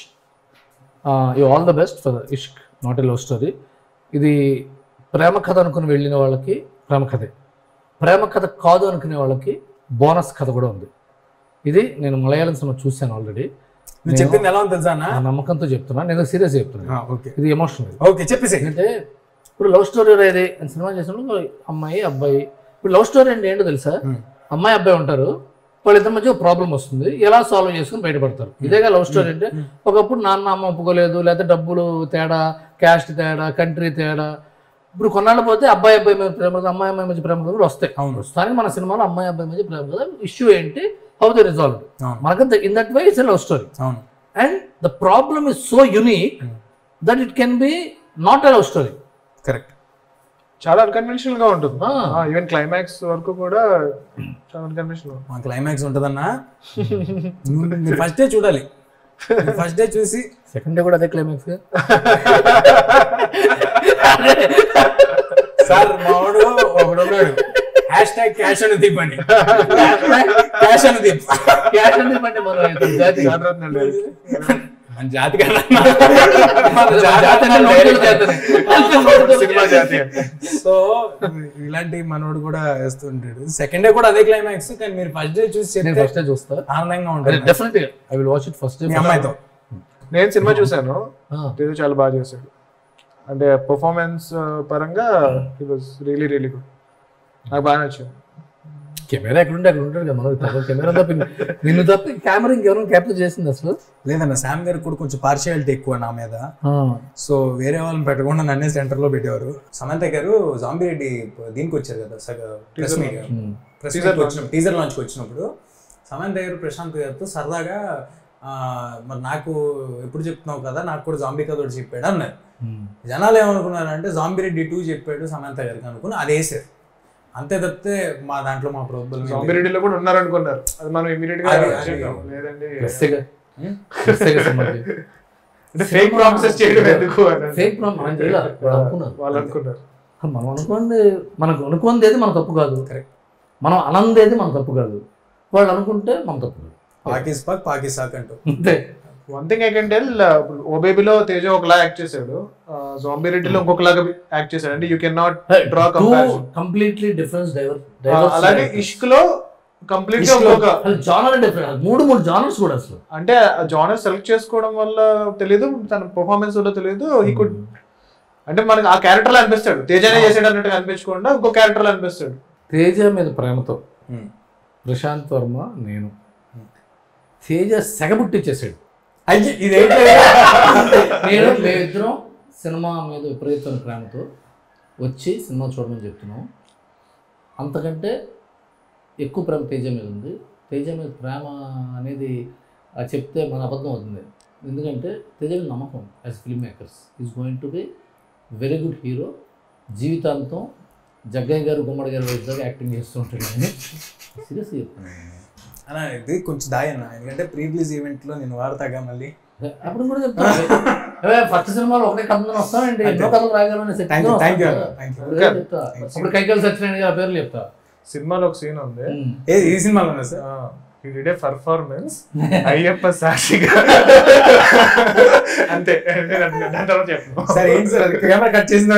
you all the best for Ishq not a love story ఇది ప్రేమ కథ అనుకుని వెళ్ళిన వాళ్ళకి ప్రేమ కథే ప్రేమ కథ కాదు అనుకునే వాళ్ళకి బోనస్ కథ కూడా ఉంది ఇది నేను మలయాళం సినిమా చూశాను ఆల్రెడీ నువ్వు చెప్పింది ఎలా ఉంది తెలుసా అన్న ఆ నమ్మకంతో చెప్తున్నా నేను సీరియస్ చెప్తున్నా ఓకే ఇది ఎమోషనల్ ఓకే చెప్పేసి ఎందుకంటే ఇప్పుడు లవ్ స్టోరీ ఏది అని సినిమా చేసినప్పుడు అమ్మాయి అబ్బాయి ఇప్పుడు లవ్ స్టోరీ అంటే ఏంటో తెలుసా అమ్మాయి అబ్బాయి ఉంటారు వాళ్ళిద్దరి మధ్య ప్రాబ్లం వస్తుంది ఎలా సాల్వ్ చేసుకుని బయటపడతారు ఇదేగా లవ్ స్టోరీ అంటే ఒకప్పుడు నాన్న అమ్మ ఒప్పుకోలేదు లేకపోతే డబ్బులు తేడా క్యాస్ట్ తేడా కంట్రీ తేడా ఇప్పుడు కొన్నాళ్ళు పోతే అబ్బాయి అబ్బాయి మీద ప్రేమ కథ, అమ్మాయి అమ్మాయి మధ్య ప్రేమ కథ కూడా వస్తాయి అవును. ప్రస్తుతానికి మన సినిమాలో అమ్మాయి అబ్బాయి మధ్య ప్రేమ కదా ఇష్యూ ఏంటి హౌ ద రిజాల్వ్ అవును. మనకంత in that way it's love story అవును and the problem is so unique that it can be not a love story correct చాలా అన్కన్వెన్షనల్ గా ఉంటుంది Ah. ఈవెన్ క్లైమాక్స్ వరకు కూడా చాలా అన్కన్వెన్షనల్ మా క్లైమాక్స్ ఉంటుందన్నా నువ్వు- మీరు ఫస్ట్ డే చూడాలి ఫస్ట్ డే చూసి సెకండ్ డే కూడా అదే క్లైమాక్స్ సార్ మావాడు ఒకడు ఉన్నాడు హ్యాష్ ట్యాగ్ క్యాష్ అని దీప్ అని క్యాష్ అని దీప్ క్యాష్ అంటే మనం ఇతని జాతి మన జాతి కదా మన జాతి అంటే నోటుల జాతనే. సినిమా జాతి అంటే సో ఇలాంటి మనోడు కూడా వేస్తుంటాడు సెకండ్ డే కూడా అదే క్లైమాక్స్ కానీ మీరు ఫస్ట్ డే చూసి నేను చెప్తే ఫస్ట్ డే చూస్తా ఆనందంగా ఉంటుంది definite I will watch it first మీ అమ్మాయితో నేను సినిమా చూశాను తేజు చాలా బాగా చేశాడు అంటే పర్ఫార్మెన్స్ పరంగా he was really really good నాకు బాగా నచ్చింది కెమెరా ఎక్కడ ఉంటే అక్కడ ఉంటాడు కదా మనం కెమెరా తప్ప నిన్ను తప్ప కెమెరా ఇంకెవరైనా క్యాప్చర్ చేసింది అసలు లేదన్న శామ్ గారికి కూడా కొంచెం పార్షియాలిటీ ఎక్కువ నా మీద సో వేరే వాళ్ళని పెట్టకుండా నన్నే సెంటర్ లో పెట్టేవారు సమంత గారు జాంబీ రెడ్డి దీనికి వచ్చారు కదా ప్రెస్ మీట్ ప్రెస్ మీట్ వచ్చినప్పుడు టీజర్ లాంచ్ వచ్చినప్పుడు సమంత గారు ప్రశాంత్ గారితో సరదాగా ఆ, మరి నాకు ఎప్పుడు చెప్తున్నావు కదా నాకు కూడా జాంబీ కథ ఒకటి చెప్పాడు అన్నారు జనాలు ఏమనుకున్నారంటే జాంబిరెడ్డి టూ చెప్పాడు సమంత గారికి అనుకుని అది వేసారు అంతే తప్పితే మా దాంట్లో మా ప్రోద్బలం ఏం లేదు. జాంబిరెడ్డిలో కూడా ఉన్నారు అనుకున్నారు అది మనం ఇమీడియట్ గా అది- అది- చెప్పాం. లేదండి ప్లస్సేగా హ్మ్? ప్లస్సేగా సినిమాకి అంటే ఫేక్ ప్రామిసెస్ చేయడం ఎందుకు అని ఫేక్ ప్రామ్ మనం చేయాలి వాళ్ళు అనుకున్నారు వాళ్ళు అనుకున్నారు మనం అనుకోండి మనకు అనుకుందేది మన తప్పు కాదు Correct. మనం అనందేది మన తప్పు కాదు వాళ్ళు అనుకుంటే మన తప్పు కాదు పాకిస్ పాక్ పాకిస్తాక్ అంటూ అంతే one thing I can tell oh బేబీలో తేజ ఒకలా యాక్ట్ చేశాడు జాంబీ రెడ్డిలో ఇంకొకలాగా యాక్ట్ చేశాడు అంటే you can not draw to comparison completely difference diver అలాగే ఇష్క్ లో కంప్లీట్ గా ఇష్క్ లో- ఇంకొక అసలు జానర్ డిఫరెన్స్ మూడు మూడు జానర్స్ కూడా అసలు అంటే జానర్ సెలెక్ట్ చేసుకోవడం వల్ల తెలియదు తన పర్ఫార్మెన్స్ వల్ల తెలియదు హీ కుడ్ అంటే మనకి ఆ క్యారెక్టర్ లో అనిపిస్తాడు తేజనే చేసాడు అన్నట్టుగా అనిపించకుండా ఇంకో క్యారెక్టర్ లో అనిపిస్తాడు తేజ మీద ప్రేమతో హ్మ్. ప్రశాంత్ వర్మ నేను తేజ సెగబుట్టిచ్చేసాడు అయ్యి ఇదేంటి నేను మేమిద్దరం సినిమా మీద విపరీతమైన ప్రేమతో వచ్చి సినిమా చూడమని చెప్తున్నాం అంతకంటే ఎక్కువ ప్రేమ తేజ మీద ఉంది తేజ మీద ప్రేమ అనేది ఆ చెప్తే మన అబద్ధం అవుతుంది ఎందుకంటే తేజ మీద నమ్మకం as film makers is going to be very good hero జీవితాంతం జగ్గయ్య గారు గుమ్మడి గారు వయసుగా యాక్టింగ్ చేస్తూ ఉంటాడు సీరియస్గా చెప్తున్నాను అన్న ఇది కొంచెం దాయన్న ఎందుకంటే ప్రీవియస్ ఈవెంట్ లో నేను వాడతాగా మళ్ళీ అప్పుడు కూడా చెప్తాను అవే ఫస్ట్ సినిమాలో ఒకటే కథను వస్తానండి ఎన్నో కథలు రాయగలను Thank you, thank you, thank you. చెప్తా అప్పుడు కైకల్ సత్యనారాయణ గారి పేర్లు చెప్తా సినిమాలో ఒక సీన్ ఉంది ఉమ్. ఏ ఈ సినిమాలో ఉన్నా సార్ ఏ పర్ఫార్మెన్స్ అయ్యప్ప సాక్షిగా అంతే దాని తర్వాత చెప్పను సార్ ఏంటి సార్ కెమెరా కట్ చేసిన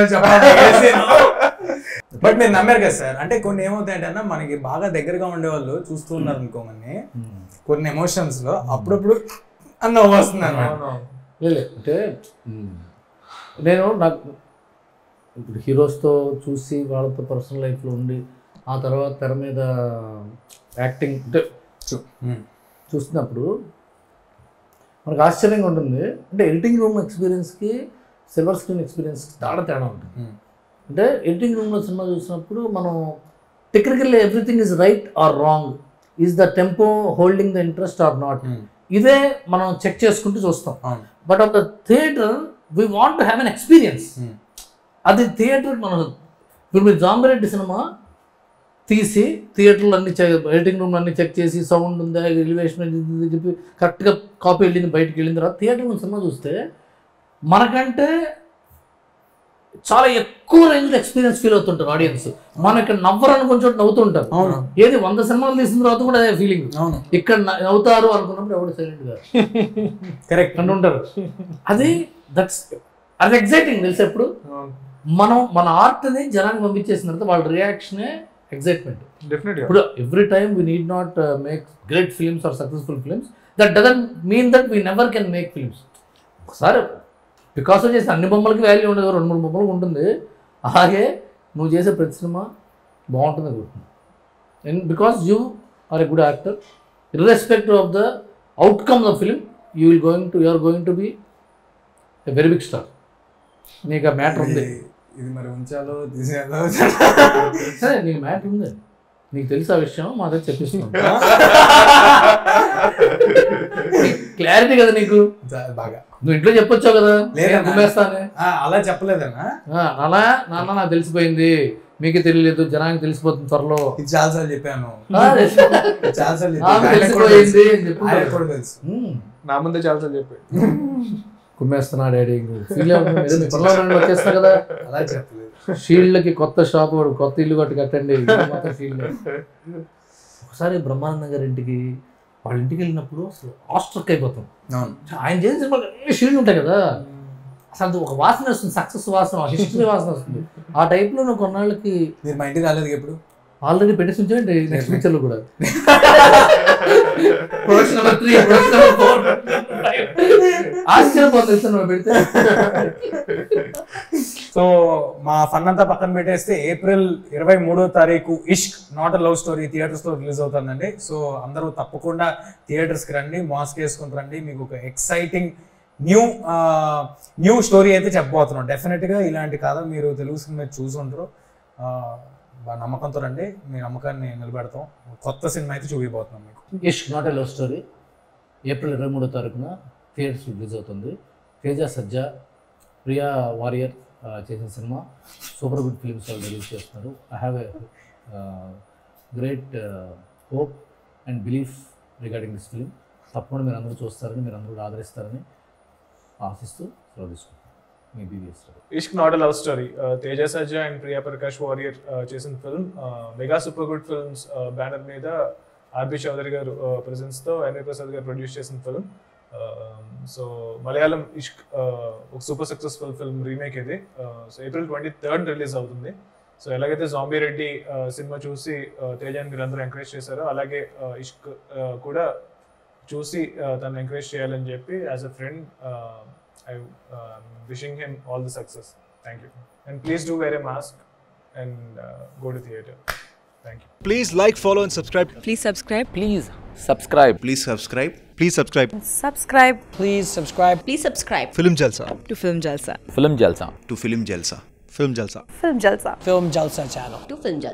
బట్ మీరు నమ్మారు కదా సార్ అంటే కొన్ని ఏమవుతాయంటే అన్న మనకి బాగా దగ్గరగా ఉండేవాళ్ళు చూస్తూ ఉన్నారు అనుకోమని ఉమ్. కొన్ని ఎమోషన్స్ లో అప్పుడప్పుడు అన్న వస్తుంది అనమాట లేదు అంటే ఉమ్, నేను నాకు ఇప్పుడు హీరోస్తో చూసి వాళ్ళతో పర్సనల్ లైఫ్లో ఉండి ఆ తర్వాత తెర మీద యాక్టింగ్ అంటే చూస్తున్నప్పుడు మనకు ఆశ్చర్యంగా ఉంటుంది అంటే ఎడిటింగ్ రూమ్ ఎక్స్పీరియన్స్కి సిల్వర్ స్క్రీన్ ఎక్స్పీరియన్స్కి చాలా తేడా ఉంటుంది అంటే ఎడిటింగ్ రూమ్లో సినిమా చూసినప్పుడు మనం technically everything is right or wrong is the tempo holding the interest or not ఇదే మనం చెక్ చేసుకుంటూ చూస్తాం అవును but of the theatre we want have an experience Hmm. అది అది థియేటర్ మనం ఇప్పుడు మీరు జాంబిరెడ్డి సినిమా తీసి థియేటర్లో అన్ని చెక్ ఎడిటింగ్ రూమ్ అన్ని చెక్ చేసి సౌండ్ ఉందా ఎలివేషన్ ఇది చెప్పి కరెక్ట్గా కాపీ వెళ్ళింది బయటికి వెళ్ళిన తర్వాత థియేటర్ రూమ్ సినిమా చూస్తే మనకంటే చాలా ఎక్కువ రేంజ్లో ఎక్స్పీరియన్స్ ఫీల్ అవుతుంటారు ఆడియన్స్ మన ఇక్కడ నవ్వరని కొంచెం నవ్వుతుంటారు అవును ఏది వంద సినిమాలు తీసిన తర్వాత కూడా అదే ఫీలింగ్ అవును ఇక్కడ న- నవ్వుతారు అనుకున్నప్పుడు ఎవడు సైలెంట్గా కరెక్ట్ అంటూ ఉంటారు అది దట్స్ అది ఎగ్జైటింగ్ తెలుసు ఎప్పుడు మనం మన ఆర్ట్ని జనానికి పంపించేసిన తర్వాత వాళ్ళ రియాక్షనే ఎగ్జైట్మెంట్ డెఫినెట్ గా ఇప్పుడు every time we need not make great films or successful films that doesn't mean that we never can make films ఒకసారి పికాసో చేసిన అన్ని బొమ్మలకి వాల్యూ ఉండదు రెండు మూడు బొమ్మలకు ఉంటుంది అలాగే నువ్వు చేసే ప్రతి సినిమా బాగుంటుంది అనుకుంటున్నాను and because you are a good actor irrespective of the outcome of film you will going to you're going to be a very big star నీకు ఆ మ్యాటర్ ఉంది ఇది మరి ఉంచాలో తీసేయాలో సరే నీకు మ్యాటర్ ఉంది నీకు తెలుసు ఆ విషయం మా దగ్గర చెప్పిస్తున్నాను క్లారిటీ కదా నీకు బాగా నువ్వు ఇంట్లో చెప్పొచ్చావు కదా లేదా నేను గుమ్మేస్తానే ఆ, అలా చెప్పలేదన్నా ఆ, నాన్న నాన్న నాకు తెలిసిపోయింది మీకే తెలియలేదు జనానికి తెలిసిపోతుంది త్వరలో ఇది చాలాసార్లు చెప్పాను ఆ, తెలుసు. చాలాసార్లు నాకు చెప్పాను ఆయనకు కూడా తెలుసు. తెలిసిపోయింది అని చెప్పి ఆయనకు కూడా తెలుసు ఉమ్, నా ముందే చాలా సార్లు చెప్పాడు కుమ్మేస్తున్నా డాడీ ఫీల్ అవుతుంది వచ్చేస్తా కదా అలా చెప్పలేదు షీల్డ్కి కొత్త షాప్ వాడు కొత్త ఇల్లు కట్టి కట్టండి ఇది మొత్తం షీల్డ్ ఒకసారి బ్రహ్మానంద గారి ఇంటికి వాళ్ళ ఇంటికి వెళ్ళినప్పుడు అసలు ఆస్ట్రక్ అయిపోతాం అవును ఆయన చేసిన సినిమాలు అన్ని షీల్డ్ ఉంటాయి కదా అసలు అది ఒక వాసన వస్తుంది సక్సెస్ వాసన హిస్టరీ వాసన వస్తుంది ఆ టైప్లో నువ్వు కొన్నాళ్ళకి మీరు మా ఇంటికి రాలేదు ఎప్పుడు ఆల్రెడీ పెట్టేసి ఉంచండి నెక్స్ట్ పిక్చర్లో కూడా production number three production number four ఆశ్చర్యపోతుంది తెలుసా నువ్వు పెడితే సో మా ఫన్ అంతా పక్కన పెట్టేస్తే ఏప్రిల్ ఇరవై మూడో తారీఖు Ishq not a love story theatres లో రిలీజ్ అవుతుందండి సో అందరూ తప్పకుండా థియేటర్స్ కి రండి మాస్క్ వేసుకుని రండి మీకు ఒక ఎక్సైటింగ్ న్యూ న్యూ స్టోరీ అయితే చెప్పబోతున్నాం డెఫినెట్ గా ఇలాంటి కథ మీరు తెలుగు సినిమా చూసి ఉంటారు ఆ, బాగా నమ్మకంతో రండి మీ నమ్మకాన్ని నిలబెడతాం కొత్త సినిమా అయితే చూపిపోతున్నాం మీకు Ishq not a love story April ఇరవై మూడో తారీఖున థియేటర్స్ రిలీజ్ అవుతుంది తేజ సజ్జా ప్రియా వారియర్ చేసిన సినిమా సూపర్ గుడ్ ఫిలిమ్స్ వాళ్ళు రిలీజ్ చేస్తున్నారు I have a great hope and belief regarding this film తప్పకుండా మీరు అందరూ చూస్తారని మీరు అందరూ కూడా ఆదరిస్తారని ఆశిస్తూ సెలవు తీసుకుంటాను మీ BVS Ishq not love story Teja Sajja and Priya Prakash Warrior చేసిన film mega super good films banner మీద ఆర్బి చౌదరి గారు presence తో ఎన్ఏ ప్రసాద్ గారు ప్రొడ్యూస్ చేసిన film so Malayalam Ishq uh, ఒక సూపర్ సక్సెస్ఫుల్ ఫిల్మ్ రీమేక్ ఇది so April twenty third release అవుతుంది సో ఎలాగైతే జాంబీ రెడ్డి uh, సినిమా చూసి uh, తేజాని మీరు అందరూ ఎంకరేజ్ చేశారో అలాగే uh, ఇష్క్ uh, కూడా చూసి uh, తను ఎంకరేజ్ చేయాలని చెప్పి as a friend I wishing him all the success thank you and please do wear a mask and go to theatre thank you Please like, follow, and subscribe. Please subscribe. Please subscribe. Please subscribe. Please subscribe. Subscribe Please subscribe Please subscribe Film Jalsa. to Film Jalsa. Film Jalsa. To Film Jalsa. Film Jalsa. Film Jalsa. Film Jalsa channel. To Film Jalsa.